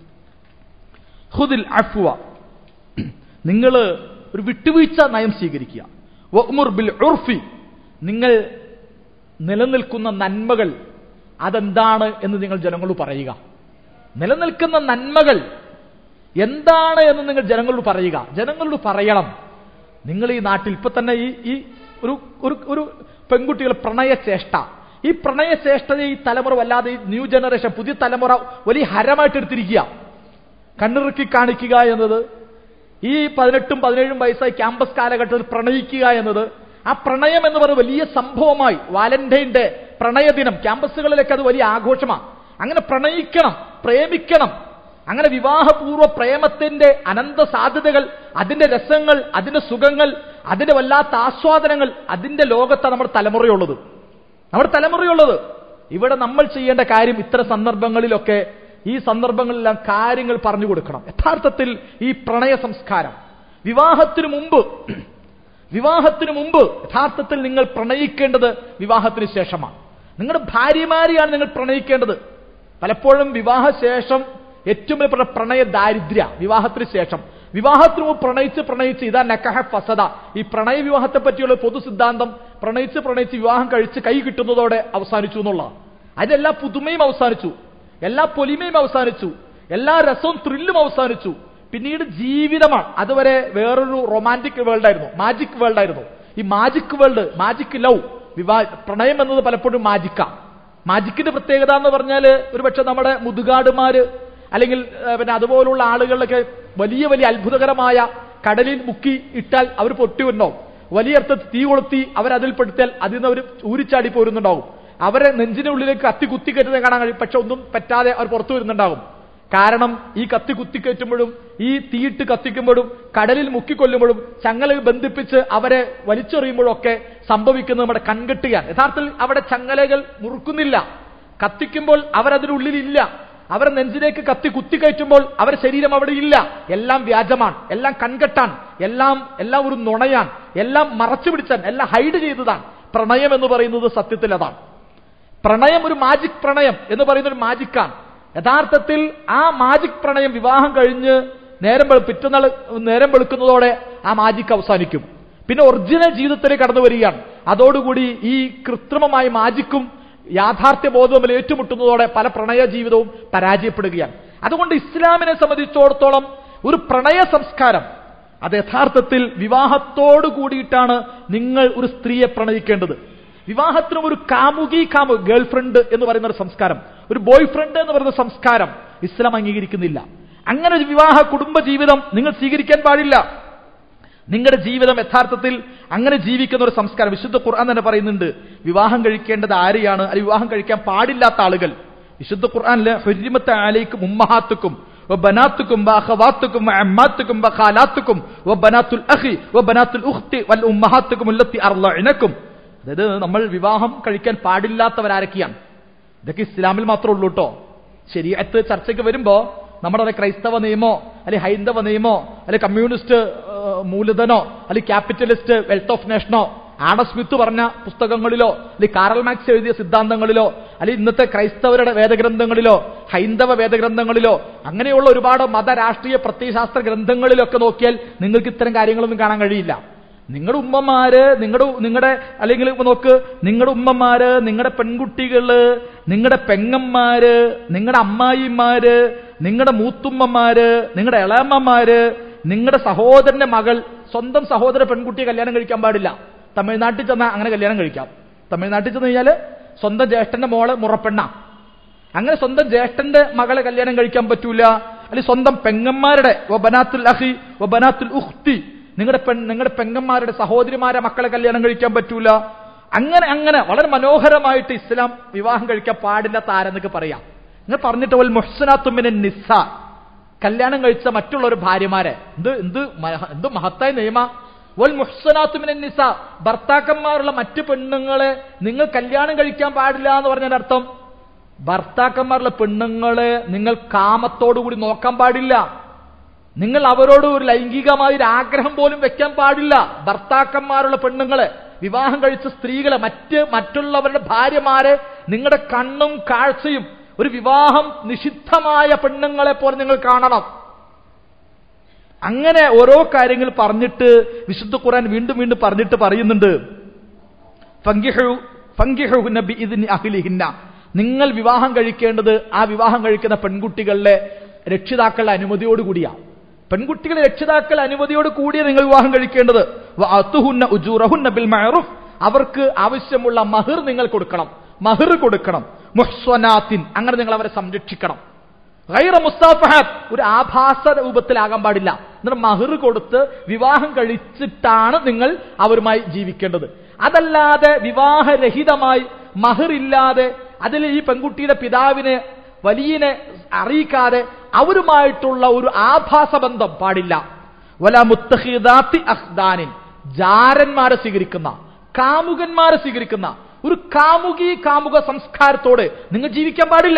ഹുദിൽ അഫ്വ നിങ്ങൾ ഒരു വിട്ടുവീഴ്ച നയം സ്വീകരിക്കുക വഅ്മുർ ബിൽ ഉർഫി നിങ്ങൾ നിലനിൽക്കുന്ന നന്മകൾ അതെന്താണ് എന്ന് നിങ്ങൾ ജനങ്ങളോട് പറയുക നിലനിൽക്കുന്ന നന്മകൾ എന്താണ് എന്ന് നിങ്ങൾ ജനങ്ങളോട് പറയുക ജനങ്ങളോട് പറയണം നിങ്ങൾ ഈ നാട്ടിൽ ഇപ്പൊ തന്നെ ഈ ഈ ഒരു ഒരു ഒരു പെൺകുട്ടികൾ പ്രണയചേഷ്ട ഈ പ്രണയചേഷ്ടയെ ഈ തലമുറ വല്ലാതെ ഈ ന്യൂ ജനറേഷൻ പുതിയ തലമുറ വലിയ ഹരമായിട്ട് എടുത്തിരിക്കുക കണ്ണിറുക്കി കാണിക്കുക എന്നത് ഈ പതിനെട്ടും പതിനേഴും വയസ്സായി ക്യാമ്പസ് കാലഘട്ടത്തിൽ പ്രണയിക്കുക എന്നത് ആ പ്രണയം എന്ന് പറയുന്നത് വലിയ സംഭവമായി വാലന്റൈൻ ഡേ പ്രണയദിനം ക്യാമ്പസുകളിലൊക്കെ അത് വലിയ ആഘോഷമാണ് അങ്ങനെ പ്രണയിക്കണം പ്രേമിക്കണം അങ്ങനെ വിവാഹപൂർവ്വ പ്രേമത്തിന്റെ അനന്ത സാധ്യതകൾ അതിന്റെ രസങ്ങൾ അതിന്റെ സുഖങ്ങൾ അതിന്റെ വല്ലാത്ത ആസ്വാദനങ്ങൾ അതിന്റെ ലോകത്താണ് നമ്മുടെ തലമുറയുള്ളത് നമ്മുടെ തലമുറയുള്ളത് ഇവിടെ നമ്മൾ ചെയ്യേണ്ട കാര്യം ഇത്തരം സന്ദർഭങ്ങളിലൊക്കെ ഈ സന്ദർഭങ്ങളിലെല്ലാം കാര്യങ്ങൾ പറഞ്ഞു കൊടുക്കണം യഥാർത്ഥത്തിൽ ഈ പ്രണയ സംസ്കാരം വിവാഹത്തിനു മുമ്പ് വിവാഹത്തിനു മുമ്പ് യഥാർത്ഥത്തിൽ നിങ്ങൾ പ്രണയിക്കേണ്ടത് വിവാഹത്തിന് ശേഷമാണ് നിങ്ങളുടെ ഭാര്യമാരെയാണ് നിങ്ങൾ പ്രണയിക്കേണ്ടത് പലപ്പോഴും വിവാഹശേഷം ഏറ്റവും വലിയ പ്രണയ ദാരിദ്ര്യ വിവാഹത്തിന് ശേഷം വിവാഹത്തിന് മുമ്പ് പ്രണയിച്ച് പ്രണയിച്ച് ഇതാ നക്കഹ ഫസദ ഈ പ്രണയ വിവാഹത്തെ പറ്റിയുള്ള പൊതു സിദ്ധാന്തം പ്രണയിച്ച് പ്രണയിച്ച് വിവാഹം കഴിച്ച് കൈ കിട്ടുന്നതോടെ അവസാനിച്ചു എന്നുള്ളതാണ് അതിന്റെ എല്ലാ പുതുമയും അവസാനിച്ചു എല്ലാ പൊലിമയും അവസാനിച്ചു എല്ലാ രസവും ത്രില്ലും അവസാനിച്ചു പിന്നീട് ജീവിതമാണ് അതുവരെ വേറൊരു റൊമാൻറ്റിക് വേൾഡ് ആയിരുന്നു മാജിക് വേൾഡ് ആയിരുന്നു ഈ മാജിക് വേൾഡ് മാജിക് ലവ് വിവാ പ്രണയം എന്നത് പലപ്പോഴും മാജിക്കാ മാജിക്കിന്റെ പ്രത്യേകത എന്ന് പറഞ്ഞാൽ ഒരുപക്ഷെ നമ്മുടെ മുതുകാടുമാര് അല്ലെങ്കിൽ ഏഹ്, പിന്നെ അതുപോലുള്ള ആളുകളിലൊക്കെ വലിയ വലിയ അത്ഭുതകരമായ കടലിൽ മുക്കി ഇട്ടാൽ അവർ പൊട്ടി വരണോ വലിയ അർത്ഥത്തിൽ തീ കൊളുത്തി അവരതിൽ പെടുത്തിയാൽ അതിൽ നിന്ന് അവർ ഊരിച്ചാടി പോരുന്നുണ്ടാവും അവരെ നെഞ്ചിന്റെ ഉള്ളിലേക്ക് കത്തി കുത്തിക്കയറ്റുന്നത് കാണാൻ കഴിയും പക്ഷെ ഒന്നും പറ്റാതെ അവർ പുറത്തു വരുന്നുണ്ടാകും കാരണം ഈ കത്തി കുത്തിക്കയറ്റുമ്പോഴും ഈ തീയിട്ട് കത്തിക്കുമ്പോഴും കടലിൽ മുക്കിക്കൊല്ലുമ്പോഴും ചങ്ങല ബന്ധിപ്പിച്ച് അവരെ വലിച്ചെറിയുമ്പോഴും ഒക്കെ സംഭവിക്കുന്നത് നമ്മുടെ കൺകെട്ടുകയാണ് യഥാർത്ഥത്തിൽ അവിടെ ചങ്ങലകൾ മുറുക്കുന്നില്ല കത്തിക്കുമ്പോൾ അവരതിനുള്ളിലില്ല അവരെ നെഞ്ചിലേക്ക് കത്തി കുത്തിക്കയറ്റുമ്പോൾ അവരുടെ ശരീരം അവിടെ ഇല്ല എല്ലാം വ്യാജമാണ് എല്ലാം കൺകെട്ടാൻ എല്ലാം എല്ലാം ഒരു നുണയാൻ എല്ലാം മറച്ചു പിടിച്ചാൻ എല്ലാം ഹൈഡ് ചെയ്തതാണ് പ്രണയം എന്ന് പറയുന്നത് സത്യത്തിൽ അതാണ് പ്രണയം ഒരു മാജിക് പ്രണയം എന്ന് പറയുന്ന ഒരു മാജിക്കാണ് യഥാർത്ഥത്തിൽ ആ മാജിക് പ്രണയം വിവാഹം കഴിഞ്ഞ് നേരം വെളു പിറ്റന്നാൾ നേരം വെളുക്കുന്നതോടെ ആ മാജിക് അവസാനിക്കും പിന്നെ ഒറിജിനൽ ജീവിതത്തിലേക്ക് കടന്നു വരികയാണ് അതോടുകൂടി ഈ കൃത്രിമമായ മാജിക്കും യാഥാർത്ഥ്യ ബോധവും തമ്മിൽ ഏറ്റുമുട്ടുന്നതോടെ പല പ്രണയ ജീവിതവും പരാജയപ്പെടുകയാണ് അതുകൊണ്ട് ഇസ്ലാമിനെ സംബന്ധിച്ചിടത്തോളം ഒരു പ്രണയ സംസ്കാരം അത് യഥാർത്ഥത്തിൽ വിവാഹത്തോടു കൂടിയിട്ടാണ് നിങ്ങൾ ഒരു സ്ത്രീയെ പ്രണയിക്കേണ്ടത് വിവാഹത്തിനും ഒരു കാമുകി കാമു ഗേൾ ഫ്രണ്ട് എന്ന് പറയുന്ന ഒരു സംസ്കാരം ഒരു ബോയ് ഫ്രണ്ട് എന്ന് പറയുന്ന സംസ്കാരം ഇസ്ലാം അംഗീകരിക്കുന്നില്ല അങ്ങനെ ഒരു വിവാഹ കുടുംബ ജീവിതം നിങ്ങൾ സ്വീകരിക്കാൻ പാടില്ല നിങ്ങളുടെ ജീവിതം യഥാർത്ഥത്തിൽ അങ്ങനെ ജീവിക്കുന്ന ഒരു സംസ്കാരം വിശുദ്ധ ഖുർആൻ തന്നെ പറയുന്നുണ്ട് വിവാഹം കഴിക്കേണ്ടത് ആരെയാണ് അല്ലെങ്കിൽ വിവാഹം കഴിക്കാൻ പാടില്ലാത്ത ആളുകൾ വിശുദ്ധ ഖുർആനിലെ ഹുരിമത്ത് ആലയ്ക്കും ഉമ്മഹാത്തുക്കും وبناتكم واخواتكم وعماتكم وخالاتكم وبنات الاخ وبنات الاخت والامهاتكم التي ارضعنكم അതായത് നമ്മൾ വിവാഹം കഴിക്കാൻ പാടില്ലാത്തവരാരൊക്കെയാണ് ഇതൊക്കെ ഇസ്ലാമിൽ മാത്രമേ ഉള്ളൂ കേട്ടോ ശരിയത്ത് ചർച്ചയ്ക്ക് വരുമ്പോ നമ്മുടെ ഒരു ക്രൈസ്തവ നിയമോ അല്ലെങ്കിൽ ഹൈന്ദവ നിയമോ അല്ലെങ്കിൽ കമ്മ്യൂണിസ്റ്റ് ഏഹ്, മൂലധനോ അല്ലെങ്കിൽ ക്യാപിറ്റലിസ്റ്റ് വെൽത്ത് ഓഫ് നേഷനോ ആഡം സ്മിത്ത് പറഞ്ഞ പുസ്തകങ്ങളിലോ അല്ലെങ്കിൽ കാറൽ മാക്സ് എഴുതിയ സിദ്ധാന്തങ്ങളിലോ അല്ലെങ്കിൽ ഇന്നത്തെ ക്രൈസ്തവരുടെ വേദഗ്രന്ഥങ്ങളിലോ ഹൈന്ദവ വേദഗ്രന്ഥങ്ങളിലോ അങ്ങനെയുള്ള ഒരുപാട് മത രാഷ്ട്രീയ പ്രത്യയശാസ്ത്ര ഗ്രന്ഥങ്ങളിലൊക്കെ നോക്കിയാൽ നിങ്ങൾക്ക് ഇത്തരം കാര്യങ്ങളൊന്നും കാണാൻ കഴിയില്ല നിങ്ങളുടെ ഉമ്മമാര് നിങ്ങളുടെ നിങ്ങളുടെ അല്ലെങ്കിൽ ഇപ്പൊ നോക്ക് നിങ്ങളുടെ ഉമ്മമാര് നിങ്ങളുടെ പെൺകുട്ടികള് നിങ്ങളുടെ പെങ്ങന്മാര് നിങ്ങളുടെ അമ്മായിമാര് നിങ്ങളുടെ മൂത്തുമ്മമാര് നിങ്ങളുടെ ഇളയമ്മമാര് നിങ്ങളുടെ സഹോദരന്റെ മകൾ സ്വന്തം സഹോദര പെൺകുട്ടിയെ കല്യാണം കഴിക്കാൻ പാടില്ല തമിഴ്നാട്ടിൽ ചെന്നാൽ അങ്ങനെ കല്യാണം കഴിക്കാം തമിഴ്നാട്ടിൽ ചെന്ന് കഴിഞ്ഞാൽ സ്വന്തം ജ്യേഷ്ഠന്റെ മോള് മുറപ്പെണ്ണ അങ്ങനെ സ്വന്തം ജ്യേഷ്ഠന്റെ മകളെ കല്യാണം കഴിക്കാൻ പറ്റൂല അല്ലെങ്കിൽ സ്വന്തം പെങ്ങന്മാരുടെ വബനാത്തുൽ അഹി വബനാത്തുൽ ഉഖ്തി നിങ്ങളുടെ പെൺ നിങ്ങളുടെ പെങ്ങന്മാരുടെ സഹോദരിമാരെ മക്കളെ കല്യാണം കഴിക്കാൻ പറ്റൂല അങ്ങനെ അങ്ങനെ വളരെ മനോഹരമായിട്ട് ഇസ്ലാം വിവാഹം കഴിക്കാൻ പാടില്ലാത്ത ആരെന്നൊക്കെ പറയാം നിങ്ങൾ പറഞ്ഞിട്ട് വൽ മുഹ്സനാത്തുമിനെ നിസ്സ കല്യാണം കഴിച്ച മറ്റുള്ള ഒരു ഭാര്യമാരെ എന്ത് എന്ത് മഹ- എന്ത് മഹത്തായ നിയമ വൽ മുഹ്സനാത്തുമിനെ നിസ്സ ഭർത്താക്കന്മാരുള്ള മറ്റു പെണ്ണുങ്ങളെ നിങ്ങൾ കല്യാണം കഴിക്കാൻ പാടില്ല എന്ന് പറഞ്ഞതിന്റെ അർത്ഥം ഭർത്താക്കന്മാരുള്ള പെണ്ണുങ്ങളെ നിങ്ങൾ കാമത്തോടുകൂടി നോക്കാൻ പാടില്ല നിങ്ങൾ അവരോട് ഒരു ലൈംഗികമായ ഒരു ആഗ്രഹം പോലും വെക്കാൻ പാടില്ല ഭർത്താക്കന്മാരുള്ള പെണ്ണുങ്ങളെ വിവാഹം കഴിച്ച സ്ത്രീകളെ മറ്റ് മറ്റുള്ളവരുടെ ഭാര്യമാരെ നിങ്ങളുടെ കണ്ണും കാഴ്ചയും ഒരു വിവാഹം നിഷിദ്ധമായ പെണ്ണുങ്ങളെ പോലെ നിങ്ങൾ കാണണം അങ്ങനെ ഓരോ കാര്യങ്ങൾ പറഞ്ഞിട്ട് വിശുദ്ധ ഖുർആൻ വീണ്ടും വീണ്ടും പറഞ്ഞിട്ട് പറയുന്നുണ്ട് ഫങ്കിഹു ഫങ്കിഹുഹുന്ന ബിഇദ്നി അഹ്ലിഹിന്ന നിങ്ങൾ വിവാഹം കഴിക്കേണ്ടത് ആ വിവാഹം കഴിക്കുന്ന പെൺകുട്ടികളുടെ രക്ഷിതാക്കളുടെ അനുമതിയോടുകൂടിയാണ് പെൺകുട്ടികളെ രക്ഷിതാക്കൾ അനുമതിയോട് കൂടിയ നിങ്ങൾ വിവാഹം കഴിക്കേണ്ടത് വഅത്തുഹുന്ന ഉജൂറഹുന്ന ബിൽ മഅറൂഫ് അവർക്ക് ആവശ്യമുള്ള മഹിർ നിങ്ങൾ കൊടുക്കണം മഹിർ കൊടുക്കണം മുഹ്സ്വനാത്തിൻ അങ്ങനെ നിങ്ങൾ അവരെ സംരക്ഷിക്കണം ഗൈറ മുസ്താഫഹാത്ത് ഒരു ആഭാസ രൂപത്തിലാകാൻ പാടില്ല എന്നിട്ട് മഹിർ കൊടുത്ത് വിവാഹം കഴിച്ചിട്ടാണ് നിങ്ങൾ അവരുമായി ജീവിക്കേണ്ടത് അതല്ലാതെ വിവാഹരഹിതമായി മഹിർ ഇല്ലാതെ അതിൽ ഈ പെൺകുട്ടിയുടെ പിതാവിനെ വലിയനെ അറിയിക്കാതെ അവരുമായിട്ടുള്ള ഒരു ആഭാസ ബന്ധം പാടില്ല വല മുത്തഹിദാത്തി അഹ്ദാനിൻ ജാരന്മാരെ സ്വീകരിക്കുന്ന കാമുകന്മാരെ സ്വീകരിക്കുന്ന ഒരു കാമുകി കാമുക സംസ്കാരത്തോടെ നിങ്ങൾ ജീവിക്കാൻ പാടില്ല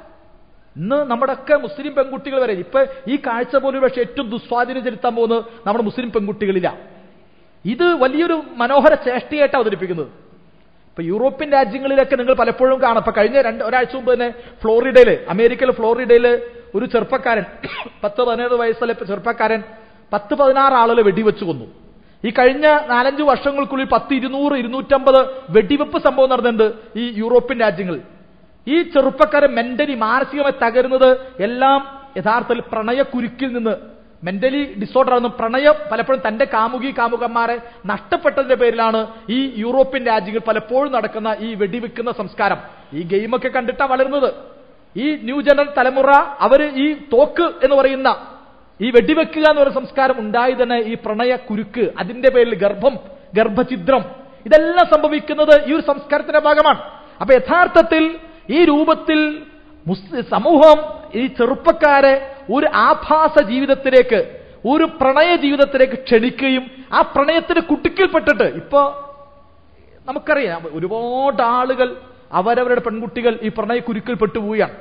ഇന്ന് നമ്മുടെയൊക്കെ മുസ്ലിം പെൺകുട്ടികൾ വരെ ഇപ്പൊ ഈ കാഴ്ച പോലും പക്ഷേ ഏറ്റവും ദുസ്വാധീനം ചെലുത്താൻ പോകുന്നത് നമ്മുടെ മുസ്ലിം പെൺകുട്ടികളില്ല ഇത് വലിയൊരു മനോഹര ചേഷ്ടയായിട്ട് അവതരിപ്പിക്കുന്നത് ഇപ്പൊ യൂറോപ്യൻ രാജ്യങ്ങളിലൊക്കെ നിങ്ങൾ പലപ്പോഴും കാണാം ഇപ്പൊ കഴിഞ്ഞ രണ്ട് ഒരാഴ്ച മുമ്പ് തന്നെ ഫ്ലോറിഡയില് അമേരിക്കയിലെ ഫ്ലോറിഡയില് ഒരു ചെറുപ്പക്കാരൻ പത്ത് പതിനേഴ് വയസ്സുള്ള ചെറുപ്പക്കാരൻ പത്ത് പതിനാറ് ആളുകളെ വെടിവെച്ച് കൊന്നു ഈ കഴിഞ്ഞ നാലഞ്ച് വർഷങ്ങൾക്കുള്ളിൽ പത്ത് ഇരുന്നൂറ് ഇരുന്നൂറ്റമ്പത് വെടിവെപ്പ് സംഭവം നടന്നിട്ടുണ്ട് ഈ യൂറോപ്യൻ രാജ്യങ്ങളിൽ ഈ ചെറുപ്പക്കാരൻ മെന്റലി മാനസികമായി തകരുന്നത് എല്ലാം യഥാർത്ഥത്തിൽ പ്രണയക്കുരുക്കിൽ നിന്ന് മെന്റലി ഡിസോർഡർ ആണെന്ന് പ്രണയം പലപ്പോഴും തന്റെ കാമുകി കാമുകന്മാരെ നഷ്ടപ്പെട്ടതിന്റെ പേരിലാണ് ഈ യൂറോപ്യൻ രാജ്യങ്ങൾ പലപ്പോഴും നടക്കുന്ന ഈ വെടിവെക്കുന്ന സംസ്കാരം ഈ ഗെയിമൊക്കെ കണ്ടിട്ടാ വളരുന്നത് ഈ ന്യൂ ജനറൽ തലമുറ അവര് ഈ തോക്ക് എന്ന് പറയുന്ന ഈ വെടിവെക്കുക എന്ന് പറയുന്ന സംസ്കാരം ഉണ്ടായി തന്നെ ഈ പ്രണയ കുരുക്ക് അതിന്റെ പേരിൽ ഗർഭം ഗർഭഛിദ്രം ഇതെല്ലാം സംഭവിക്കുന്നത് ഈ ഒരു സംസ്കാരത്തിന്റെ ഭാഗമാണ് അപ്പൊ യഥാർത്ഥത്തിൽ ഈ രൂപത്തിൽ മുസ് സമൂഹം ഈ ചെറുപ്പക്കാരെ ഒരു ആഭാസ ജീവിതത്തിലേക്ക് ഒരു പ്രണയ ജീവിതത്തിലേക്ക് ക്ഷണിക്കുകയും ആ പ്രണയത്തിന് കുട്ടിക്കിൽപ്പെട്ടിട്ട് ഇപ്പോ നമുക്കറിയാം ഒരുപാട് ആളുകൾ അവരവരുടെ പെൺകുട്ടികൾ ഈ പ്രണയ കുരുക്കിൽ പെട്ടുപോവുകയാണ്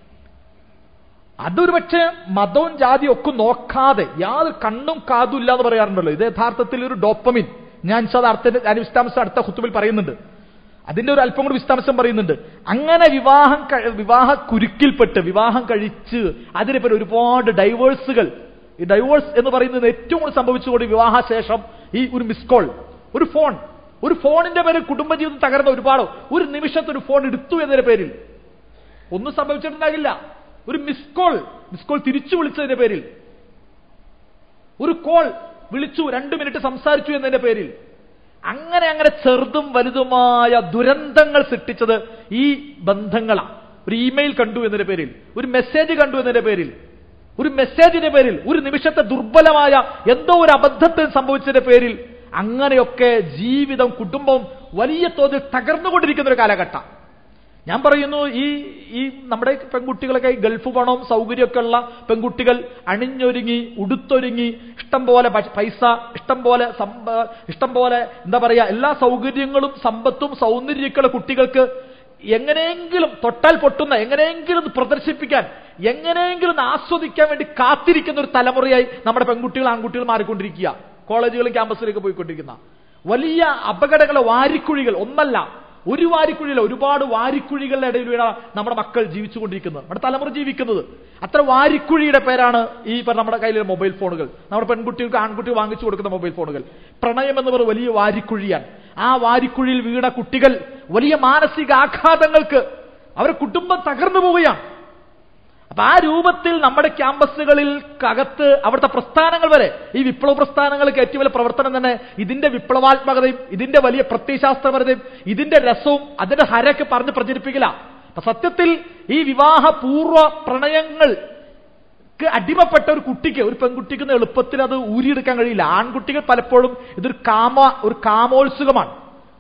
അതൊരു പക്ഷേ മതവും ജാതിയും ഒക്കെ നോക്കാതെ യാതൊരു കണ്ണും കാതും ഇല്ല എന്ന് പറയാറുണ്ടല്ലോ ഇത് യഥാർത്ഥത്തിൽ ഒരു ഡോപ്പമിൻ ഞാൻ അത് അർത്ഥ ഞാൻ വിശദാംശം അടുത്ത കുത്തുവിൽ പറയുന്നുണ്ട് അതിന്റെ ഒരു അല്പം കൂടി വിശദാംശം പറയുന്നുണ്ട് അങ്ങനെ വിവാഹം കഴി- വിവാഹ കുരുക്കിൽപ്പെട്ട് വിവാഹം കഴിച്ച് അതിനെ പറ്റി ഒരുപാട് ഡൈവേഴ്സുകൾ ഈ ഡൈവേഴ്സ് എന്ന് പറയുന്നത് ഏറ്റവും കൂടുതൽ സംഭവിച്ചുകൊണ്ട് വിവാഹശേഷം ഈ ഒരു മിസ് കോൾ ഒരു ഫോൺ ഒരു ഫോണിന്റെ പേരിൽ കുടുംബജീവിതം തകർന്ന ഒരുപാട് ഒരു നിമിഷത്തെ ഒരു ഫോൺ എടുത്തു എന്നതിന്റെ പേരിൽ ഒന്നും സംഭവിച്ചിട്ടുണ്ടാകില്ല ഒരു മിസ് കോൾ മിസ് കോൾ തിരിച്ചു വിളിച്ചതിന്റെ പേരിൽ ഒരു കോൾ വിളിച്ചു രണ്ടു മിനിറ്റ് സംസാരിച്ചു എന്നതിന്റെ പേരിൽ അങ്ങനെ അങ്ങനെ ചെറുതും വലുതുമായ ദുരന്തങ്ങൾ സൃഷ്ടിച്ചത് ഈ ബന്ധങ്ങളാണ് ഒരു ഇമെയിൽ കണ്ടു എന്നതിന്റെ പേരിൽ ഒരു മെസ്സേജ് കണ്ടു എന്നതിന്റെ പേരിൽ ഒരു മെസ്സേജിന്റെ പേരിൽ ഒരു നിമിഷത്തെ ദുർബലമായ എന്തോ ഒരു അബദ്ധത്തിൽ സംഭവിച്ചതിന്റെ പേരിൽ അങ്ങനെയൊക്കെ ജീവിതം കുടുംബം വലിയ തോതിൽ തകർന്നുകൊണ്ടിരിക്കുന്ന ഒരു കാലഘട്ടം ഞാൻ പറയുന്നു ഈ ഈ നമ്മുടെ പെൺകുട്ടികളൊക്കെ ഈ ഗൾഫ് പണവും സൗകര്യമൊക്കെ ഉള്ള പെൺകുട്ടികൾ അണിഞ്ഞൊരുങ്ങി ഉടുത്തൊരുങ്ങി ഇഷ്ടം പോലെ പ- പൈസ ഇഷ്ടം പോലെ സമ്പ ഇഷ്ടം പോലെ എന്താ പറയാ എല്ലാ സൗകര്യങ്ങളും സമ്പത്തും സൗന്ദര്യമൊക്കെയുള്ള കുട്ടികൾക്ക് എങ്ങനെയെങ്കിലും തൊട്ടാൽ പൊട്ടുന്ന എങ്ങനെയെങ്കിലും ഒന്ന് പ്രദർശിപ്പിക്കാൻ എങ്ങനെയെങ്കിലും ഒന്ന് ആസ്വദിക്കാൻ വേണ്ടി കാത്തിരിക്കുന്ന ഒരു തലമുറയായി നമ്മുടെ പെൺകുട്ടികൾ ആൺകുട്ടികൾ മാറിക്കൊണ്ടിരിക്കുക കോളേജുകളും ക്യാമ്പസിലേക്ക് പോയിക്കൊണ്ടിരിക്കുന്ന വലിയ അപകടങ്ങളെ വാരിക്കുഴികൾ ഒന്നല്ല ഒരു വാരിക്കുഴിയില്ല ഒരുപാട് വാരിക്കുഴികളുടെ ഇടയിലൂടെ നമ്മുടെ മക്കൾ ജീവിച്ചുകൊണ്ടിരിക്കുന്നത് നമ്മുടെ തലമുറ ജീവിക്കുന്നത് അത്ര വാരിക്കുഴിയുടെ പേരാണ് ഈ ഇപ്പൊ നമ്മുടെ കയ്യിലുള്ള മൊബൈൽ ഫോണുകൾ നമ്മുടെ പെൺകുട്ടികൾക്ക് ആൺകുട്ടികൾ വാങ്ങിച്ചു കൊടുക്കുന്ന മൊബൈൽ ഫോണുകൾ പ്രണയം എന്ന് പറയുന്നത് വലിയ വാരിക്കുഴിയാണ് ആ വാരിക്കുഴിയിൽ വീണ കുട്ടികൾ വലിയ മാനസിക ആഘാതങ്ങൾക്ക് അവരുടെ കുടുംബം തകർന്നു പോവുകയാണ് അപ്പൊ ആ രൂപത്തിൽ നമ്മുടെ ക്യാമ്പസുകളിൽ അകത്ത് അവിടുത്തെ പ്രസ്ഥാനങ്ങൾ വരെ ഈ വിപ്ലവ പ്രസ്ഥാനങ്ങൾക്ക് ഏറ്റവും വലിയ പ്രവർത്തനം തന്നെ ഇതിന്റെ വിപ്ലവാത്മകതയും ഇതിന്റെ വലിയ പ്രത്യയശാസ്ത്രപരതയും ഇതിന്റെ രസവും അതിന്റെ ഹരൊക്കെ പറഞ്ഞ് പ്രചരിപ്പിക്കില്ല അപ്പൊ സത്യത്തിൽ ഈ വിവാഹ പൂർവ്വ പ്രണയങ്ങൾ ക്ക് അടിമപ്പെട്ട ഒരു കുട്ടിക്ക് ഒരു പെൺകുട്ടിക്ക് എളുപ്പത്തിൽ അത് ഊരിയെടുക്കാൻ കഴിയില്ല ആൺകുട്ടികൾ പലപ്പോഴും ഇതൊരു കാമ ഒരു കാമോത്സുകമാണ്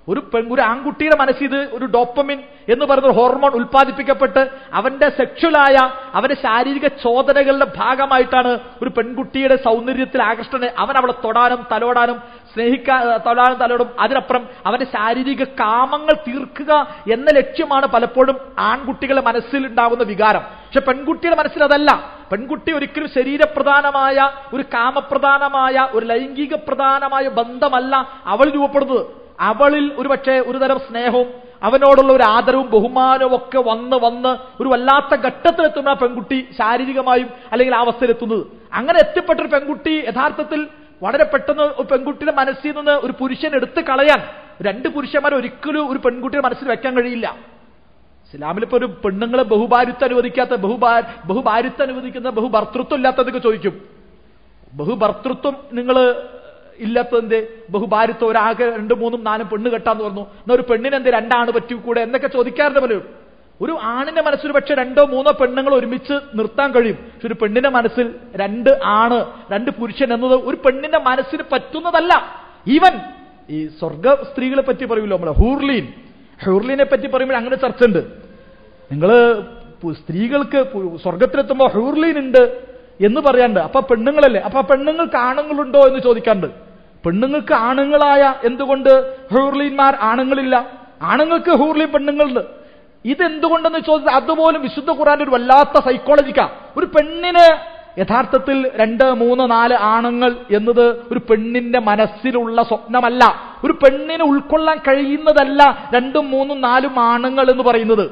ഒരു പെൺ ഒരു ആൺകുട്ടിയുടെ മനസ്സിൽ ഇത് ഒരു ഡോപ്പമിൻ എന്ന് പറയുന്ന ഒരു ഹോർമോൺ ഉൽപ്പാദിപ്പിക്കപ്പെട്ട് അവന്റെ സെക്ഷുവലായ അവന്റെ ശാരീരിക ചോദനകളുടെ ഭാഗമായിട്ടാണ് ഒരു പെൺകുട്ടിയുടെ സൗന്ദര്യത്തിൽ ആകർഷണ അവൻ അവളെ തൊടാനും തലോടാനും സ്നേഹിക്കാ തൊടാനും തലോടും അതിനപ്പുറം അവന്റെ ശാരീരിക കാമങ്ങൾ തീർക്കുക എന്ന ലക്ഷ്യമാണ് പലപ്പോഴും ആൺകുട്ടികളുടെ മനസ്സിൽ ഉണ്ടാകുന്ന വികാരം പക്ഷെ പെൺകുട്ടിയുടെ മനസ്സിൽ അതല്ല പെൺകുട്ടി ഒരിക്കലും ശരീരപ്രധാനമായ ഒരു കാമപ്രധാനമായ ഒരു ലൈംഗിക പ്രധാനമായ ബന്ധമല്ല അവൾ രൂപപ്പെടുന്നത് അവളിൽ ഒരുപക്ഷെ ഒരുതരം സ്നേഹവും അവനോടുള്ള ഒരു ആദരവും ബഹുമാനവും ഒക്കെ വന്ന് വന്ന് ഒരു വല്ലാത്ത ഘട്ടത്തിലെത്തുന്ന ആ പെൺകുട്ടി ശാരീരികമായും അല്ലെങ്കിൽ ആ അവസ്ഥയിലെത്തുന്നത് അങ്ങനെ എത്തിപ്പെട്ട ഒരു പെൺകുട്ടി യഥാർത്ഥത്തിൽ വളരെ പെട്ടെന്ന് ഒരു പെൺകുട്ടിയുടെ മനസ്സിൽ നിന്ന് ഒരു പുരുഷൻ എടുത്തു കളയാൻ രണ്ട് പുരുഷന്മാരെ ഒരിക്കലും ഒരു പെൺകുട്ടിയുടെ മനസ്സിൽ വെക്കാൻ കഴിയില്ല ഇസ്ലാമിൽ ഇപ്പൊ ഒരു പെണ്ണുങ്ങളെ ബഹുഭാരിത്വം അനുവദിക്കാത്ത ബഹുഭാ ബഹുഭാരിത്വം അനുവദിക്കുന്ന ബഹുഭർത്തൃത്വം ഇല്ലാത്തതൊക്കെ ചോദിക്കും ബഹുഭർത്തൃത്വം നിങ്ങൾ ഇല്ലാത്തതിന്റെ ബഹുഭാരിത്വം ഒരാകെ രണ്ടും മൂന്നും നാലും പെണ്ണ് കെട്ടാന്ന് പറഞ്ഞു എന്നാ ഒരു പെണ്ണിന് എന്ത് രണ്ടാണ് പറ്റൂ കൂടെ എന്നൊക്കെ ചോദിക്കാറുണ്ട് പലരും ഒരു ആണിന്റെ മനസ്സിൽ പക്ഷെ രണ്ടോ മൂന്നോ പെണ്ണുങ്ങൾ ഒരുമിച്ച് നിർത്താൻ കഴിയും പക്ഷെ ഒരു പെണ്ണിന്റെ മനസ്സിൽ രണ്ട് ആണ് രണ്ട് പുരുഷൻ എന്നത് ഒരു പെണ്ണിന്റെ മനസ്സിന് പറ്റുന്നതല്ല ഈവൻ ഈ സ്വർഗ സ്ത്രീകളെ പറ്റി പറയുമല്ലോ നമ്മള് ഹൂർലീൻ ഹൂർലീനെ പറ്റി പറയുമ്പോൾ അങ്ങനെ ചർച്ച ഉണ്ട് നിങ്ങള് പു- സ്ത്രീകൾക്ക് പു- സ്വർഗത്തിലെത്തുമ്പോ ഹൂർലീൻ ഉണ്ട് എന്ന് പറയാണ്ട് അപ്പൊ പെണ്ണുങ്ങളല്ലേ അപ്പൊ പെണ്ണുങ്ങൾക്ക് ആണുങ്ങളുണ്ടോ എന്ന് ചോദിക്കാറുണ്ട് പെണ്ണുങ്ങൾക്ക് ആണുങ്ങളായ എന്തുകൊണ്ട് ഹൂർലീന്മാർ ആണുങ്ങളില്ല ആണുങ്ങൾക്ക് ഹൂർലീൻ പെണ്ണുങ്ങളുണ്ട് ഇതെന്തുകൊണ്ടെന്ന് ചോദിച്ചാൽ അതുപോലും വിശുദ്ധ ഖുറാന്റെ ഒരു വല്ലാത്ത സൈക്കോളജിക്ക ഒരു പെണ്ണിന് യഥാർത്ഥത്തിൽ രണ്ട് മൂന്ന് നാല് ആണുങ്ങൾ എന്നത് ഒരു പെണ്ണിന്റെ മനസ്സിലുള്ള സ്വപ്നമല്ല ഒരു പെണ്ണിന് ഉൾക്കൊള്ളാൻ കഴിയുന്നതല്ല രണ്ടും മൂന്നും നാലും ആണുങ്ങൾ എന്ന് പറയുന്നത്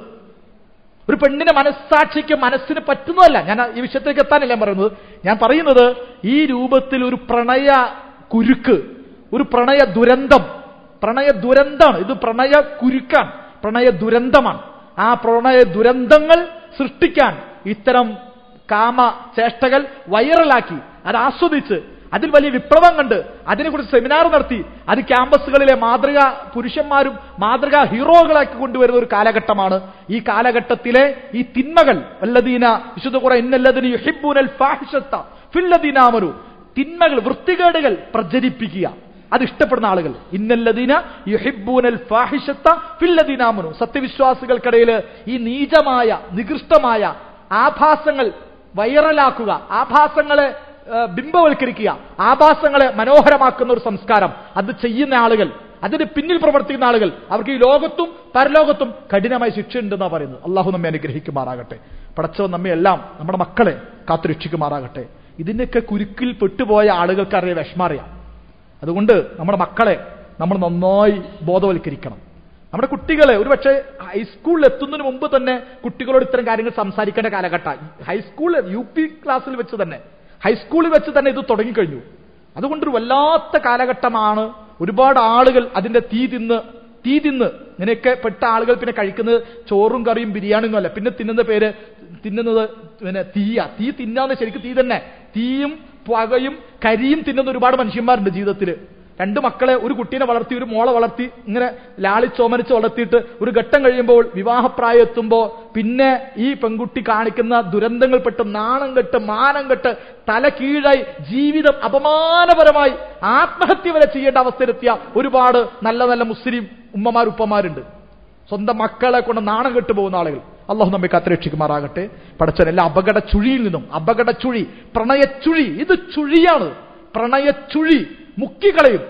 ഒരു പെണ്ണിന്റെ മനസ്സാക്ഷിക്ക് മനസ്സിന് പറ്റുന്നതല്ല ഞാൻ ഈ വിഷയത്തിലേക്ക് എത്താനല്ല ഞാൻ പറയുന്നത് ഞാൻ പറയുന്നത് ഈ രൂപത്തിൽ ഒരു പ്രണയ കുരുക്ക് ഒരു പ്രണയ ദുരന്തം പ്രണയ ദുരന്തമാണ് ഇത് പ്രണയ കുരുക്കാണ് പ്രണയ ദുരന്തമാണ് ആ പ്രണയ ദുരന്തങ്ങൾ സൃഷ്ടിക്കാൻ ഇത്തരം കാമ ചേഷ്ടകൾ വൈറലാക്കി അത് ആസ്വദിച്ച് അതിൽ വലിയ വിപ്ലവം കണ്ട് അതിനെക്കുറിച്ച് സെമിനാർ നടത്തി അത് ക്യാമ്പസുകളിലെ മാതൃകാ പുരുഷന്മാരും മാതൃകാ ഹീറോകളാക്കി കൊണ്ടുവരുന്ന ഒരു കാലഘട്ടമാണ് ഈ കാലഘട്ടത്തിലെ ഈ തിന്മകൾ വല്ലദീന വിശുദ്ധ കുറെ ഇന്നല്ലതിന് യുഹിബ്ബൂനൽ ഫാഹിഷത്ത ഫില്ലദീനാമരു തിന്മകൾ വൃത്തികേടുകൾ പ്രചരിപ്പിക്കുക അത് ഇഷ്ടപ്പെടുന്ന ആളുകൾ ഇന്നല്ലദീന യുഹിബ്ബൂനൽ ഫാഹിഷത്ത ഫില്ലദീനാമനു സത്യവിശ്വാസികൾക്കിടയിൽ ഈ നീചമായ നികൃഷ്ടമായ ആഭാസങ്ങൾ വൈറലാക്കുക ആഭാസങ്ങളെ ഏഹ്, ബിംബവൽക്കരിക്കുക ആഭാസങ്ങളെ മനോഹരമാക്കുന്ന ഒരു സംസ്കാരം അത് ചെയ്യുന്ന ആളുകൾ അതിന് പിന്നിൽ പ്രവർത്തിക്കുന്ന ആളുകൾ അവർക്ക് ഈ ലോകത്തും പരലോകത്തും കഠിനമായ ശിക്ഷയുണ്ടെന്നാണ് പറയുന്നത് അള്ളാഹു നമ്മെ അനുഗ്രഹിക്കുമാറാകട്ടെ പടച്ചവൻ നമ്മെ എല്ലാം നമ്മുടെ മക്കളെ കാത്തുരക്ഷിക്കുമാറാകട്ടെ ഇതിന്റെയൊക്കെ കുരുക്കിൽ പെട്ടുപോയ ആളുകൾക്ക് അറിയാം വിഷമറിയാം അതുകൊണ്ട് നമ്മുടെ മക്കളെ നമ്മൾ നന്നായി ബോധവൽക്കരിക്കണം നമ്മുടെ കുട്ടികളെ ഒരുപക്ഷെ ഹൈസ്കൂളിൽ എത്തുന്നതിന് മുമ്പ് തന്നെ കുട്ടികളോട് ഇത്തരം കാര്യങ്ങൾ സംസാരിക്കേണ്ട കാലഘട്ടം ഹൈസ്കൂളിൽ യു പി ക്ലാസ്സിൽ വെച്ച് തന്നെ ഹൈസ്കൂളിൽ വെച്ച് തന്നെ ഇത് തുടങ്ങിക്കഴിഞ്ഞു അതുകൊണ്ടൊരു വല്ലാത്ത കാലഘട്ടമാണ് ഒരുപാട് ആളുകൾ അതിന്റെ തീ തിന്ന് തീ തിന്ന് ഇങ്ങനെയൊക്കെ പെട്ട ആളുകൾ പിന്നെ കഴിക്കുന്നത് ചോറും കറിയും ബിരിയാണിയും അല്ല പിന്നെ തിന്നുന്ന പേര് തിന്നുന്നത് പിന്നെ തീയ തീ തിന്നാന്ന് ശരിക്കും തീ തന്നെ തീയും പകയും കരിയും തിന്നുന്ന ഒരുപാട് മനുഷ്യന്മാരുണ്ട് ജീവിതത്തിൽ രണ്ട് മക്കളെ ഒരു കുട്ടീനെ വളർത്തി ഒരു മോളെ വളർത്തി ഇങ്ങനെ ലാളിച്ചോമനിച്ച് വളർത്തിയിട്ട് ഒരു ഘട്ടം കഴിയുമ്പോൾ വിവാഹപ്രായം എത്തുമ്പോൾ പിന്നെ ഈ പെൺകുട്ടി കാണിക്കുന്ന ദുരന്തങ്ങൾപ്പെട്ട് നാണം കെട്ട് മാനം കെട്ട് തല കീഴായി ജീവിതം അപമാനപരമായി ആത്മഹത്യ വരെ ചെയ്യേണ്ട അവസ്ഥയിലെത്തിയ ഒരുപാട് നല്ല നല്ല മുസ്ലിം ഉമ്മമാർ ഉപ്പമാരുണ്ട് സ്വന്തം മക്കളെ കൊണ്ട് നാണം കെട്ടു പോകുന്ന ആളുകൾ അള്ളാഹു നമ്മെ കാത്തുരക്ഷിക്കുമാറാകട്ടെ പടച്ചൻ എല്ലാ അപകട ചുഴിയിൽ നിന്നും അപകട ചുഴി പ്രണയച്ചുഴി ഇത് ചുഴിയാണ് പ്രണയച്ചുഴി മുക്കികളയും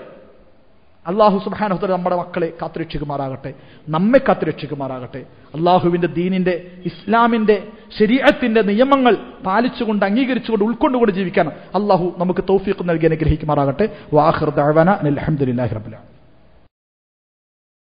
അള്ളാഹു സുബാനഹുദർ നമ്മുടെ മക്കളെ കാത്തുരക്ഷിക്കുമാറാകട്ടെ നമ്മെ കാത്തുരക്ഷിക്കുമാറാകട്ടെ അള്ളാഹുവിന്റെ ദീനിന്റെ ഇസ്ലാമിന്റെ ശരീരത്തിന്റെ നിയമങ്ങൾ പാലിച്ചുകൊണ്ട് അംഗീകരിച്ചുകൊണ്ട് ഉൾക്കൊണ്ടുകൊണ്ട് ജീവിക്കാൻ അള്ളാഹു നമുക്ക് തൗഫീഖ് നൽകി അനുഗ്രഹിക്കുമാറാകട്ടെ വാഹർ ദഅവാന അൽഹംദുലില്ലാഹി റബ്ബിൽ ആലമീൻ